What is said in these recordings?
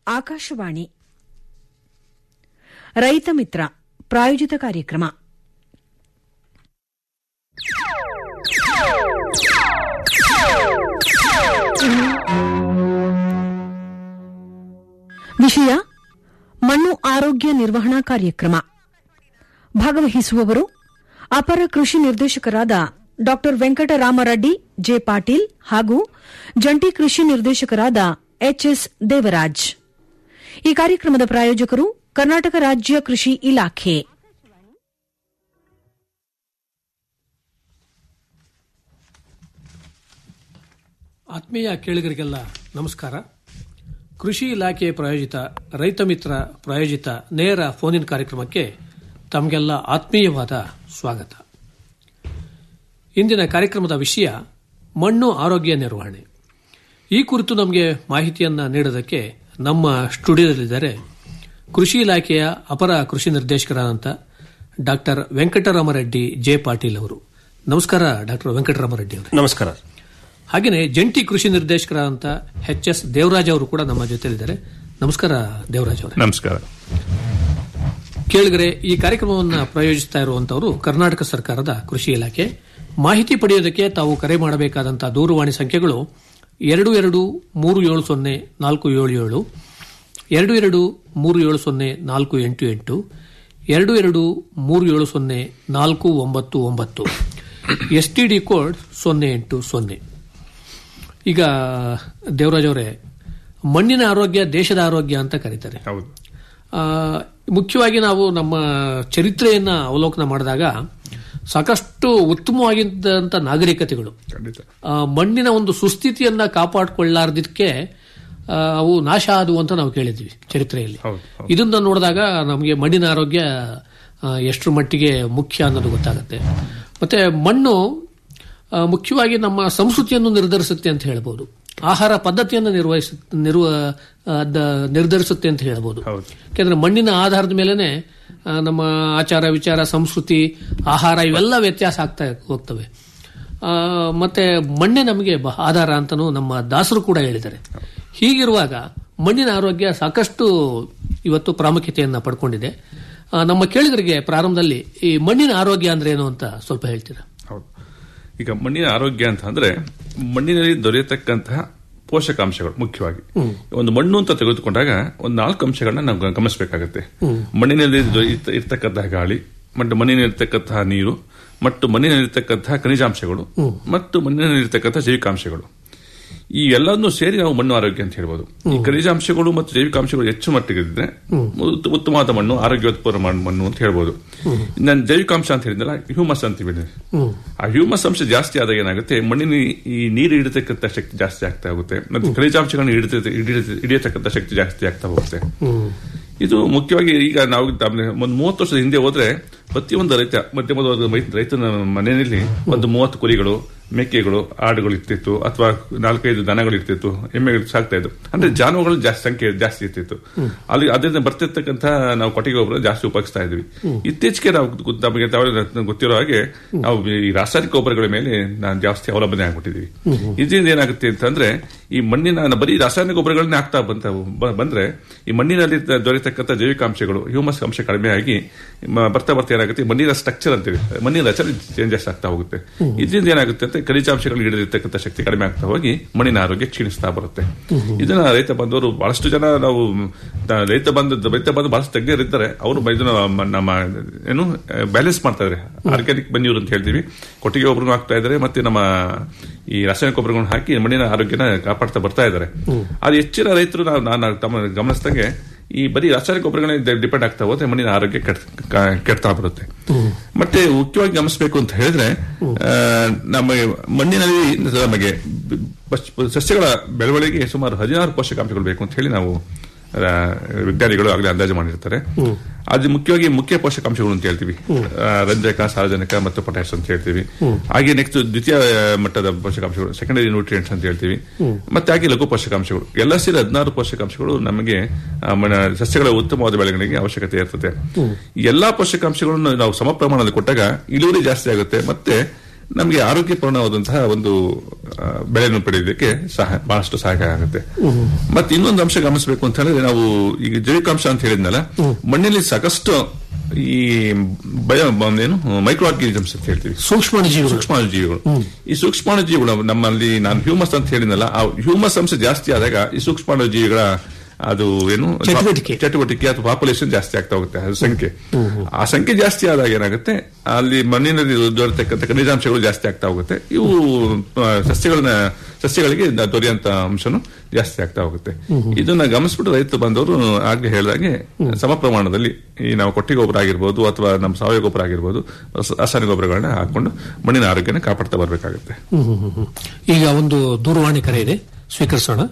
ಆಕಾಶವಾಣಿ ರೈತ ಮಿತ್ರ ಪ್ರಾಯೋಜಿತ ಕಾರ್ಯಕ್ರಮ ವಿಷಯ ಮಣ್ಣು ಆರೋಗ್ಯ ನಿರ್ವಹಣಾ ಕಾರ್ಯಕ್ರಮ ಭಾಗವಹಿಸುವವರು ಅಪರ ಕೃಷಿ ನಿರ್ದೇಶಕರಾದ ಡಾ ವೆಂಕಟರಾಮರೆಡ್ಡಿ ಜೆ ಪಾಟೀಲ್ ಹಾಗೂ ಜಂಟಿ ಕೃಷಿ ನಿರ್ದೇಶಕರಾದ ಎಚ್ಎಸ್ ದೇವರಾಜ್ ಈ ಕಾರ್ಯಕ್ರಮದ ಪ್ರಾಯೋಜಕರು ಕರ್ನಾಟಕ ರಾಜ್ಯ ಕೃಷಿ ಇಲಾಖೆ ಆತ್ಮೀಯ ಕೇಳಿಗರಿಗೆಲ್ಲ ನಮಸ್ಕಾರ ಕೃಷಿ ಇಲಾಖೆ ಪ್ರಾಯೋಜಿತ ರೈತ ಮಿತ್ರ ಪ್ರಾಯೋಜಿತ ನೇರ ಫೋನಿನ್ ಕಾರ್ಯಕ್ರಮಕ್ಕೆ ತಮಗೆಲ್ಲ ಆತ್ಮೀಯವಾದ ಸ್ವಾಗತ ಇಂದಿನ ಕಾರ್ಯಕ್ರಮದ ವಿಷಯ ಮಣ್ಣು ಆರೋಗ್ಯ ನಿರ್ವಹಣೆ ಈ ಕುರಿತು ನಮಗೆ ಮಾಹಿತಿಯನ್ನು ನೀಡೋದಕ್ಕೆ ನಮ್ಮ ಸ್ಟುಡಿಯೋದಲ್ಲಿದ್ದಾರೆ ಕೃಷಿ ಇಲಾಖೆಯ ಅಪರ ಕೃಷಿ ನಿರ್ದೇಶಕರಾದಂಥ ಡಾಕ್ಟರ್ ವೆಂಕಟರಾಮರೆಡ್ಡಿ ಜೆ ಪಾಟೀಲ್ ಅವರು ನಮಸ್ಕಾರ ಡಾಕ್ಟರ್ ವೆಂಕಟರಾಮರೆಡ್ಡಿ ಅವರು ನಮಸ್ಕಾರ ಹಾಗೆಯೇ ಜಂಟಿ ಕೃಷಿ ನಿರ್ದೇಶಕರಾದಂಥ ಎಚ್ ಎಸ್ ದೇವರಾಜ್ ಅವರು ಕೂಡ ನಮ್ಮ ಜೊತೆಲಿದ್ದಾರೆ ನಮಸ್ಕಾರ ದೇವರಾಜ್ ಅವರೇ ನಮಸ್ಕಾರ ಕೇಳಿದರೆ ಈ ಕಾರ್ಯಕ್ರಮವನ್ನು ಪ್ರಾಯೋಜಿಸ್ತಾ ಇರುವಂತವರು ಕರ್ನಾಟಕ ಸರ್ಕಾರದ ಕೃಷಿ ಇಲಾಖೆ ಮಾಹಿತಿ ಪಡೆಯೋದಕ್ಕೆ ತಾವು ಕರೆ ಮಾಡಬೇಕಾದಂತಹ ದೂರವಾಣಿ ಸಂಖ್ಯೆಗಳು ಎರಡು ಎರಡು ಮೂರು ಏಳು ಸೊನ್ನೆ ನಾಲ್ಕು ಏಳು ಏಳು ಎರಡು ಎರಡು ಮೂರು ಏಳು ಸೊನ್ನೆ ನಾಲ್ಕು ಎಂಟು ಎಂಟು ಎರಡು ಎರಡು ಮೂರು ಏಳು ಸೊನ್ನೆ ನಾಲ್ಕು ಒಂಬತ್ತು ಒಂಬತ್ತು ಎಸ್ಟಿಡಿ ಕೋಡ್ ಸೊನ್ನೆ ಎಂಟು ಸೊನ್ನೆ ಈಗ ದೇವರಾಜ್ ಅವರೇ ಮಣ್ಣಿನ ಆರೋಗ್ಯ ದೇಶದ ಆರೋಗ್ಯ ಅಂತ ಕರೀತಾರೆ ಹೌದು ಆ, ಮುಖ್ಯವಾಗಿ ನಾವು ನಮ್ಮ ಚರಿತ್ರೆಯನ್ನ ಅವಲೋಕನ ಮಾಡಿದಾಗ ಸಾಕಷ್ಟು ಉತ್ತಮವಾಗಿದ್ದಂಥ ನಾಗರಿಕತೆಗಳು ಖಂಡಿತ ಆ, ಮಣ್ಣಿನ ಒಂದು ಸುಸ್ಥಿತಿಯನ್ನ ಕಾಪಾಡಿಕೊಳ್ಳಾರ್ದಕ್ಕೆ ಆ, ಅವು ನಾಶ ಆದವು ಅಂತ ನಾವು ಕೇಳಿದ್ವಿ ಚರಿತ್ರೆಯಲ್ಲಿ ಹೌದು, ಹೌದು. ಇದನ್ನ ನೋಡಿದಾಗ ನಮಗೆ ಮಣ್ಣಿನ ಆರೋಗ್ಯ ಆ, ಎಷ್ಟರ ಮಟ್ಟಿಗೆ ಮುಖ್ಯ ಅನ್ನೋದು ಗೊತ್ತಾಗುತ್ತೆ ಮತ್ತೆ ಮಣ್ಣು ಆ, ಮುಖ್ಯವಾಗಿ ನಮ್ಮ ಸಂಸ್ಕೃತಿಯನ್ನು ನಿರ್ಧರಿಸುತ್ತೆ ಅಂತ ಹೇಳ್ಬೋದು ಆಹಾರ ಪದ್ಧತಿಯನ್ನು ನಿರ್ವಹಿಸ ನಿರ್ವ ಆ, ದ- ನಿರ್ಧರಿಸುತ್ತೆ ಅಂತ ಹೇಳ್ಬೋದು ಹೌದು. ಯಾಕೆಂದ್ರೆ ಮಣ್ಣಿನ ಆಧಾರದ ಮೇಲೆನೆ ಆ, ನಮ್ಮ ಆಚಾರ ವಿಚಾರ ಸಂಸ್ಕೃತಿ ಆಹಾರ ಇವೆಲ್ಲ ವ್ಯತ್ಯಾಸ ಆಗ್ತಾ ಹೋಗ್ತವೆ ಆ, ಮತ್ತೆ ಮಣ್ಣೆ ನಮಗೆ ಬ- ಆಧಾರ ಅಂತನೂ ನಮ್ಮ ದಾಸರು ಕೂಡ ಹೇಳಿದ್ದಾರೆ ಹೀಗಿರುವಾಗ ಮಣ್ಣಿನ ಆರೋಗ್ಯ ಸಾಕಷ್ಟು ಇವತ್ತು ಪ್ರಾಮುಖ್ಯತೆಯನ್ನ ಪಡ್ಕೊಂಡಿದೆ ಆ, ನಮ್ಮ ಕೇಳಿಗರಿಗೆ ಪ್ರಾರಂಭದಲ್ಲಿ ಈ ಮಣ್ಣಿನ ಆರೋಗ್ಯ ಅಂದ್ರೆ ಏನು ಅಂತ ಸ್ವಲ್ಪ ಹೇಳ್ತೀರಾ ಹೌದು ಈಗ ಮಣ್ಣಿನ ಆರೋಗ್ಯ ಅಂತ ಅಂದ್ರೆ ಮಣ್ಣಿನಲ್ಲಿ ದೊರೆಯತಕ್ಕಂತಹ ಪೋಷಕಾಂಶಗಳು ಮುಖ್ಯವಾಗಿ ಒಂದು ಮಣ್ಣು ಅಂತ ತೆಗೆದುಕೊಂಡಾಗ ಒಂದು ನಾಲ್ಕು ಅಂಶಗಳನ್ನ ನಾವು ಗ- ಗಮನಿಸಬೇಕಾಗತ್ತೆ ಮಣ್ಣಿನಲ್ಲಿ ದೊರೆಯುತ್ತ- ಇರ್ತಕ್ಕಂತಹ ಗಾಳಿ ಮತ್ತು ಮಣ್ಣಿನಲ್ಲಿರ್ತಕ್ಕಂತಹ ನೀರು ಮತ್ತು ಮಣ್ಣಿನಲ್ಲಿರ್ತಕ್ಕಂತಹ ಖನಿಜಾಂಶಗಳು ಮತ್ತು ಮಣ್ಣಿನಲ್ಲಿರ್ತಕ್ಕಂತಹ ಜೈವಿಕಾಂಶಗಳು ಈ ಎಲ್ಲವನ್ನು ಸೇರಿ ನಾವು ಮಣ್ಣು ಆರೋಗ್ಯ ಅಂತ ಹೇಳ್ಬೋದು ಈ ಖನಿಜಾಂಶಗಳು ಮತ್ತು ಜೈವಿಕಾಂಶಗಳು ಹೆಚ್ಚು ಮಟ್ಟಿಗಿದ್ರೆ ಉತ್ತ- ಉತ್ತಮವಾದ ಮಣ್ಣು ಆರೋಗ್ಯೋತ್ಪನ್ನ ಮಣ್ಣು- ಮಣ್ಣು ಅಂತ ಹೇಳ್ಬೋದು ನಾನು ಜೈವಿಕಾಂಶ ಅಂತ ಹೇಳಿದ್ನಲ್ಲ ಹ್ಯೂಮಸ್ ಅಂತೀವಿ ಆ ಹ್ಯೂಮಸ್ ಅಂಶ ಜಾಸ್ತಿ ಆದಾಗ ಏನಾಗುತ್ತೆ ಮಣ್ಣಿನ ಈ ನೀರು ಹಿಡಿತಕ್ಕಂಥ ಶಕ್ತಿ ಜಾಸ್ತಿ ಆಗ್ತಾ ಹೋಗುತ್ತೆ ಮತ್ತು ಖನಿಜಾಂಶಗಳನ್ನು ಹಿಡಿತ ಹಿಡಿಯತಕ್ಕಂಥ ಶಕ್ತಿ ಜಾಸ್ತಿ ಆಗ್ತಾ ಹೋಗುತ್ತೆ ಇದು ಮುಖ್ಯವಾಗಿ ಈಗ ನಾವು ತಮ್ಮ- ಒಂದು ಮೂವತ್ತು ವರ್ಷದ ಹಿಂದೆ ಹೋದ್ರೆ ಪ್ರತಿಯೊಂದು ರೈತ ಮಧ್ಯಮ ವರ್ಗದ ರೈತ- ರೈತನ ಮನೆಯಲ್ಲಿ ಒಂದು ಮೂವತ್ತು ಕುರಿಗಳು ಮೇಕೆಗಳು ಆಡುಗಳು ಇರ್ತಿತ್ತು ಅಥವಾ ನಾಲ್ಕೈದು ದನಗಳು ಇರ್ತಿತ್ತು ಎಮ್ಮೆಗಳು ಸಾಕ್ತಾ ಇದ್ದು ಅಂದ್ರೆ ಜಾನುವಾರುಗಳ ಜಾಸ್ತಿ ಸಂಖ್ಯೆ ಜಾಸ್ತಿ ಇರ್ತಿತ್ತು ಅಲ್ಲಿ ಅದರಿಂದ ಬರ್ತಿರ್ತಕ್ಕಂಥ ನಾವು ಕೊಟ್ಟಿಗೆ ಗೊಬ್ಬರ ಜಾಸ್ತಿ ಉಪಯೋಗಿಸ್ತಾ ಇದ್ವಿ ಇತ್ತೀಚೆಗೆ ನಾವು ಗೊ- ನಮಗೆ ತಾವು ಗೊತ್ತಿರೋ ಹಾಗೆ ನಾವು ಈ ರಾಸಾಯನಿಕ ಗೊಬ್ಬರಗಳ ಮೇಲೆ ನಾವು ಜಾಸ್ತಿ ಅವಲಂಬನೆ ಆಗ್ಬಿಟ್ಟಿದೀವಿ ಇದರಿಂದ ಏನಾಗುತ್ತೆ ಅಂತಂದ್ರೆ ಈ ಮಣ್ಣಿನ ಬರೀ ರಾಸಾಯನಿಕ ಗೊಬ್ಬರಗಳನ್ನೇ ಆಗ್ತಾ ಬಂತ ಬ- ಬಂದ್ರೆ ಈ ಮಣ್ಣಿನಲ್ಲಿ ತ- ದೊರೆತಕ್ಕಂಥ ಜೈವಿಕಾಂಶಗಳು ಹ್ಯೂಮಸ್ ಅಂಶ ಕಡಿಮೆ ಆಗಿ ಮ- ಬರ್ತಾ ಬರ್ತಾ ಏನಾಗುತ್ತೆ ಈ ಮಣ್ಣಿನ ಸ್ಟ್ರಕ್ಚರ್ ಅಂತೀವಿ ಮಣ್ಣಿನ ರಚನೆ ಚೇಂಜಸ್ ಆಗ್ತಾ ಹೋಗುತ್ತೆ ಇದರಿಂದ ಏನಾಗುತ್ತೆ ಅಂತ ಖನಿಜಾಂಶಗಳು ಹಿಡಿದಿರ್ತಕ್ಕಂಥ ಶಕ್ತಿ ಕಡಿಮೆ ಆಗ್ತಾ ಹೋಗಿ ಮಣ್ಣಿನ ಆರೋಗ್ಯ ಕ್ಷೀಣಿಸ್ತಾ ಬರುತ್ತೆ ಇದನ್ನ ರೈತ ಬಂದವರು ಬಹಳಷ್ಟು ಜನ ನಾವು ತ- ರೈತ ಬಂದ ರೈತ ಬಂದು ಬಹಳಷ್ಟು ತಜ್ಞರಿದ್ದಾರೆ ಅವರು ಇದನ್ನ ಮ- ನಮ್ಮ ಏನು ಬ್ಯಾಲೆನ್ಸ್ ಮಾಡ್ತಾ ಇದ್ದಾರೆ ಆರ್ಗ್ಯಾನಿಕ್ ಬನ್ಯೂರ್ ಅಂತ ಹೇಳ್ತೀವಿ ಕೊಟ್ಟಿಗೆ ಗೊಬ್ಬರನು ಹಾಕ್ತಾ ಇದ್ದಾರೆ ಮತ್ತೆ ನಮ್ಮ ಈ ರಾಸಾಯನಿಕ ಗೊಬ್ಬರಗಳನ್ನು ಹಾಕಿ ಮಣ್ಣಿನ ಆರೋಗ್ಯನ ಕಾಪಾಡ್ತಾ ಬರ್ತಾ ಇದ್ದಾರೆ ಅದು ಹೆಚ್ಚಿನ ರೈತರು ನಾವು ನಾನು ತಮ್ಮ ಗಮನಿಸಿದಂಗೆ ಈ ಬರೀ ರಾಸಾಯನಿಕ ಗೊಬ್ಬರಗಳೇ ಡಿಪೆಂಡ್ ಆಗ್ತಾ ಹೋದ್ರೆ ಮಣ್ಣಿನ ಆರೋಗ್ಯ ಕೆಟ್- ಕ- ಕೆಡ್ತಾ ಬರುತ್ತೆ ಮತ್ತೆ ಮುಖ್ಯವಾಗಿ ಗಮನಿಸಬೇಕು ಅಂತ ಹೇಳಿದ್ರೆ ಆ, ನಮಗೆ ಮಣ್ಣಿನಲ್ಲಿ ನಮಗೆ ಬ- ಸಸ್ಯಗಳ ಬೆಳವಣಿಗೆಗೆ ಸುಮಾರು ಹದಿನಾರು ಪೋಷಕಾಂಶಗಳು ಬೇಕು ಅಂತ ಹೇಳಿ ನಾವು ಆ, ವಿಜ್ಞಾನಿಗಳು ಆಗಲೇ ಅಂದಾಜು ಮಾಡಿರ್ತಾರೆ ಅದು ಮುಖ್ಯವಾಗಿ ಮುಖ್ಯ ಪೋಷಕಾಂಶಗಳು ಅಂತ ಹೇಳ್ತೀವಿ ಆ, ರಂಜಕ ಸಾರಜನಕ ಮತ್ತು ಪೊಟ್ಯಾಶ್ ಅಂತ ಹೇಳ್ತೀವಿ ಹಾಗೆ ನೆಕ್ಸ್ಟ್ ದ್ವಿತೀಯ ಮಟ್ಟದ ಪೋಷಕಾಂಶಗಳು ಸೆಕೆಂಡರಿ ನ್ಯೂಟ್ರಿಯೆಂಟ್ಸ್ ಅಂತ ಹೇಳ್ತೀವಿ ಮತ್ತೆ ಹಾಗೆ ಲಘು ಪೋಷಕಾಂಶಗಳು ಎಲ್ಲ ಸೇರಿ ಹದಿನಾರು ಪೋಷಕಾಂಶಗಳು ನಮಗೆ ಆ, ಮನ- ಸಸ್ಯಗಳ ಉತ್ತಮವಾದ ಬೆಳವಣಿಗೆಗೆ ಅವಶ್ಯಕತೆ ಇರ್ತದೆ ಈ ಎಲ್ಲಾ ಪೋಷಕಾಂಶಗಳನ್ನು ನಾವು ಸಮ ಪ್ರಮಾಣದಲ್ಲಿ ಕೊಟ್ಟಾಗ ಇಳುವರಿ ಜಾಸ್ತಿ ಆಗುತ್ತೆ ಮತ್ತೆ ನಮಗೆ ಆರೋಗ್ಯಪೂರ್ಣವಾದಂತಹ ಒಂದು ಆ, ಬೆಳೆಯನ್ನು ಪಡೆಯೋದಕ್ಕೆ ಸಹಾಯ ಬಹಳಷ್ಟು ಸಹಾಯ ಆಗುತ್ತೆ ಮತ್ತೆ ಇನ್ನೊಂದು ಅಂಶ ಗಮನಿಸಬೇಕು ಅಂತ ಹೇಳಿದ್ರೆ ನಾವು ಈಗ ಜೈವಿಕಾಂಶ ಅಂತ ಹೇಳಿದ್ನಲ್ಲ ಮಣ್ಣಿನಲ್ಲಿ ಸಾಕಷ್ಟು ಈ ಬಯ ಏನು ಮೈಕ್ರೋ ಆರ್ಗಾನಿಸಮ್ಸ್ ಅಂತ ಹೇಳ್ತೀವಿ ಸೂಕ್ಷ್ಮ ಜೀವಿಗಳು ಸೂಕ್ಷ್ಮಾಣು ಜೀವಿಗಳು ಈ ಸೂಕ್ಷ್ಮಾಣು ಜೀವಿಗಳು ನಮ್ಮಲ್ಲಿ ನಾನು ಹ್ಯೂಮಸ್ ಅಂತ ಹೇಳಿದ್ನಲ್ಲ ಆ ಹ್ಯೂಮಸ್ ಅಂಶ ಜಾಸ್ತಿ ಆದಾಗ ಈ ಸೂಕ್ಷ್ಮಾಣು ಜೀವಿಗಳ ಅದು ಏನು ಚಟುವಟಿಕೆ. ಚಟುವಟಿಕೆ ಅಥವಾ ಪಾಪ್ಯುಲೇಷನ್ ಜಾಸ್ತಿ ಆಗ್ತಾ ಹೋಗುತ್ತೆ ಅದು ಸಂಖ್ಯೆ ಆ ಸಂಖ್ಯೆ ಜಾಸ್ತಿ ಆದಾಗ ಏನಾಗುತ್ತೆ ಅಲ್ಲಿ ಮಣ್ಣಿನಲ್ಲಿ ದೊರೆತಕ್ಕಂಥ ಖನಿಜಾಂಶಗಳು ಜಾಸ್ತಿ ಆಗ್ತಾ ಹೋಗುತ್ತೆ ಇವು ಆ, ಸಸ್ಯಗಳನ್ನ ಸಸ್ಯಗಳಿಗೆ ದ- ದೊರೆಯುವಂತ ಅಂಶನು ಜಾಸ್ತಿ ಆಗ್ತಾ ಹೋಗುತ್ತೆ ಇದನ್ನ ಗಮನಿಸ್ಬಿಟ್ಟು ರೈತ ಬಂದವರು ಆಗ್ಲೇ ಹೇಳಿದಾಗೆ ಸಮ ಪ್ರಮಾಣದಲ್ಲಿ ಈ ನಾವು ಕೊಟ್ಟಿಗೆ ಗೊಬ್ಬರ ಆಗಿರ್ಬೋದು ಅಥವಾ ನಮ್ಮ ಸಾವಯವ ಗೊಬ್ಬರ ಆಗಿರ್ಬೋದು ರಸ- ರಾಸಾಯನಿಕ ಗೊಬ್ಬರಗಳನ್ನ ಹಾಕೊಂಡು ಮಣ್ಣಿನ ಆರೋಗ್ಯನ ಕಾಪಾಡ್ತಾ ಬರಬೇಕಾಗುತ್ತೆ ಹ್ಮ್, ಹ್ಮ್, ಹ್ಮ್, ಹ್ಮ್. ಈಗ ಒಂದು ದೂರವಾಣಿ ಕರೆ ಇದೆ ಸ್ವೀಕರಿಸೋಣ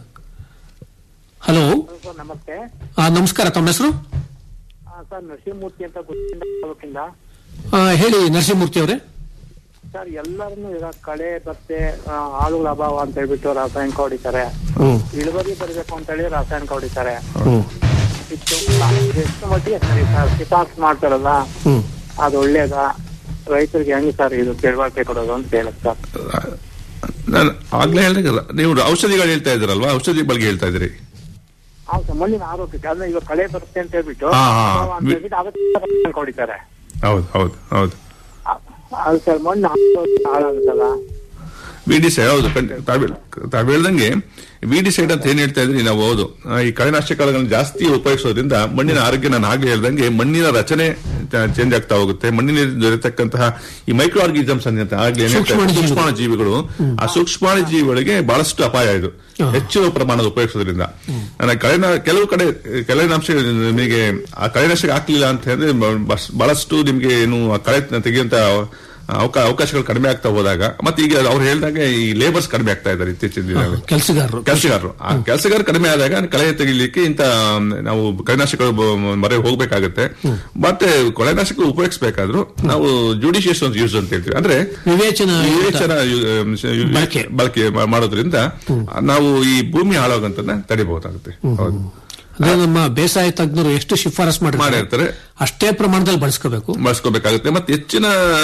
ಹಲೋ ಸರ್ ನಮಸ್ತೆ ಆ, ನಮಸ್ಕಾರ ತಮ್ಮ ಹೆಸರು ಆ, ಸರ್ ನರಸಿಂಹಮೂರ್ತಿ ಅಂತ ಗುತ್ತಿಂದ ತಾಲೂಕಿಂದ ಆ, ಹೇಳಿ ನರಸಿಂಹಮೂರ್ತಿ ಅವರೇ ಸರ್ ಎಲ್ಲರನ್ನು ಈಗ ಕಳೆ ಮತ್ತೆ ಆ, ಆಳುಗಳ ಅಭಾವ ಅಂತ ಹೇಳ್ಬಿಟ್ಟು ರಾಸಾಯನಿಕ ಹೊಡಿತಾರೆ ಹ್ಮ್ ಇಳುವರಿ ಬರಬೇಕು ಅಂತ ಹೇಳಿ ರಾಸಾಯನಿಕ ಹೊಡಿತಾರೆ ಹ್ಮ್ ಇಷ್ಟು ಎಷ್ಟು ಮಟ್ಟಿಗೆ ಸರಿ ಸರ್ ಶಿಫಾರಸು ಮಾಡ್ತಾರಲ್ಲ ಹ್ಮ್ ಅದು ಒಳ್ಳೇದಾ ರೈತರಿಗೆ ಹೆಂಗ್ ಸರ್ ಇದು ತಿಳುವಳಿಕೆ ಕೊಡೋದು ಅಂತ ಹೇಳುತ್ತೆ ಸರ್ ನಾನು ಆಗ್ಲೇ ಹೇಳಿದಾಗಲ್ಲ ನೀವು ಔಷಧಿಗಳು ಹೇಳ್ತಾ ಇದ್ದೀರಲ್ವಾ ಔಷಧಿ ಬಗ್ಗೆ ಹೇಳ್ತಾ ಇದ್ದೀರಿ ಹೌದು ಸರ್ ಮಣ್ಣಿನ ಆರೋಗ್ಯಕ್ಕೆ ಅಂದ್ರೆ ಈಗ ಕಳೆ ಬರುತ್ತೆ ಅಂತ ಹೇಳ್ಬಿಟ್ಟು ಹಾ, ಹಾ. ಅಭಾವ ಅಂತ ಹೇಳ್ಬಿಟ್ಟು ಅದಕ್ಕೆ ರಾಸಾಯನಿಕ ಹೊಡಿತಾರೆ ಹೌದು ಹೌದು ಹೌದು ಆ- ಅದು ಸರ್ ಮಣ್ಣು ಆರೋಗ್ಯ ಹಾಳಾಗುತ್ತಲ್ಲ ವಿಡಿ ಸೈಡ್ ಹೌದು ಖಂಡಿತ. ತಾವ್ ಹೇಳ್- ತಾವ್ ಹೇಳ್ದಂಗೆ ವಿಡಿ ಸೈಡ್ ಅಂತ ಏನ್ ಹೇಳ್ತಾ ಇದ್ರಿ ನಾವು ಹೌದು ಆ, ಈ ಕಳೆನಾಶಕಗಳನ್ನು ಜಾಸ್ತಿ ಉಪಯೋಗಿಸೋದ್ರಿಂದ ಮಣ್ಣಿನ ಆರೋಗ್ಯ ನಾನು ಆಗ್ಲೇ ಹೇಳ್ದಂಗೆ ಮಣ್ಣಿನ ರಚನೆ ಚೇಂಜ್ ಆಗ್ತಾ ಹೋಗುತ್ತೆ ಮಣ್ಣಿನಲ್ಲಿ ದೊರೆತಕ್ಕಂತಹ ಈ ಮೈಕ್ರೋ ಆರ್ಗಿಸಮ್ಸ್ ಅಂತ ಆಗ್ಲೇ ಏನ್ ಹೇಳ್ತಾ ಇದ್ರಿ, ಸೂಕ್ಷ್ಮಾಣು ಸೂಕ್ಷ್ಮಾಣು ಜೀವಿಗಳು ಆ ಸೂಕ್ಷ್ಮಾಣು ಜೀವಿಗಳಿಗೆ ಬಹಳಷ್ಟು ಅಪಾಯ ಇದು ಹೆಚ್ಚಿನ ಪ್ರಮಾಣದ ಉಪಯೋಗಿಸೋದ್ರಿಂದ ನನ್ನ ಕಳೆನ ಕೆಲವು ಕಡೆ ಕಳೆನಾಂಶ ನಿಮಗೆ ಆ ಕಳೆನಾಶಕ ಹಾಕ್ಲಿಲ್ಲ ಅಂತ ಹೇಳಿದ್ರೆ ಬ- ಬಹಳಷ್ಟು ನಿಮಗೆ ಏನು ಆ ಕಳೆ ತೆಗೆಯುವಂತ ಅವಕ- ಅವಕಾಶಗಳು ಕಡಿಮೆ ಆಗ್ತಾ ಹೋದಾಗ ಮತ್ತೆ ಈಗ ಅವ್ರು ಹೇಳಿದಾಗ ಈ ಲೇಬರ್ಸ್ ಕಡಿಮೆ ಆಗ್ತಾ ಇದ್ದಾರೆ ಇತ್ತೀಚಿನ ದಿನಗಳಲ್ಲಿ ಕೆಲಸಗಾರರು ಕೆಲಸಗಾರರು ಆ ಕೆಲಸಗಾರ ಕಡಿಮೆ ಆದಾಗ ಕಳೆ ತೆಗಿಲಿಕ್ಕೆ ಇಂತ ನಾವು ಕಳೆನಾಶಕಗಳು ಬ- ಮೊರೆ ಹೋಗ್ಬೇಕಾಗುತ್ತೆ ಮತ್ತೆ ಕಳೆನಾಶಕ ಉಪಯೋಗಿಸಬೇಕಾದ್ರೂ ನಾವು ಜುಡಿಷಿಯಸ್ ಯೂಸ್ ಅಂತ ಹೇಳ್ತೀವಿ ಅಂದ್ರೆ ವಿವೇಚನ ವಿವೇಚನ ಯು- ಯು- ಬಳಕೆ. ಬಳಕೆ ಮಾ- ಮಾಡೋದ್ರಿಂದ ನಾವು ಈ ಭೂಮಿ ಹಾಳಾಗೋಂತನ್ನ ತಡಿಬಹುದಾಗುತ್ತೆ ಹೌದು ಅಂದ್ರೆ ನಮ್ಮ ಬೇಸಾಯ ತಜ್ಞರು ಎಷ್ಟು ಶಿಫಾರಸ್ ಮಾಡಿರ್ತಾರೆ ಮಾಡಿರ್ತಾರೆ ಅಷ್ಟೇ ಪ್ರಮಾಣದಲ್ಲಿ ಬಳಸ್ಕೋಬೇಕು ಬಳಸ್ಕೋಬೇಕಾಗುತ್ತೆ ಮತ್ತೆ ಹೆಚ್ಚಿನ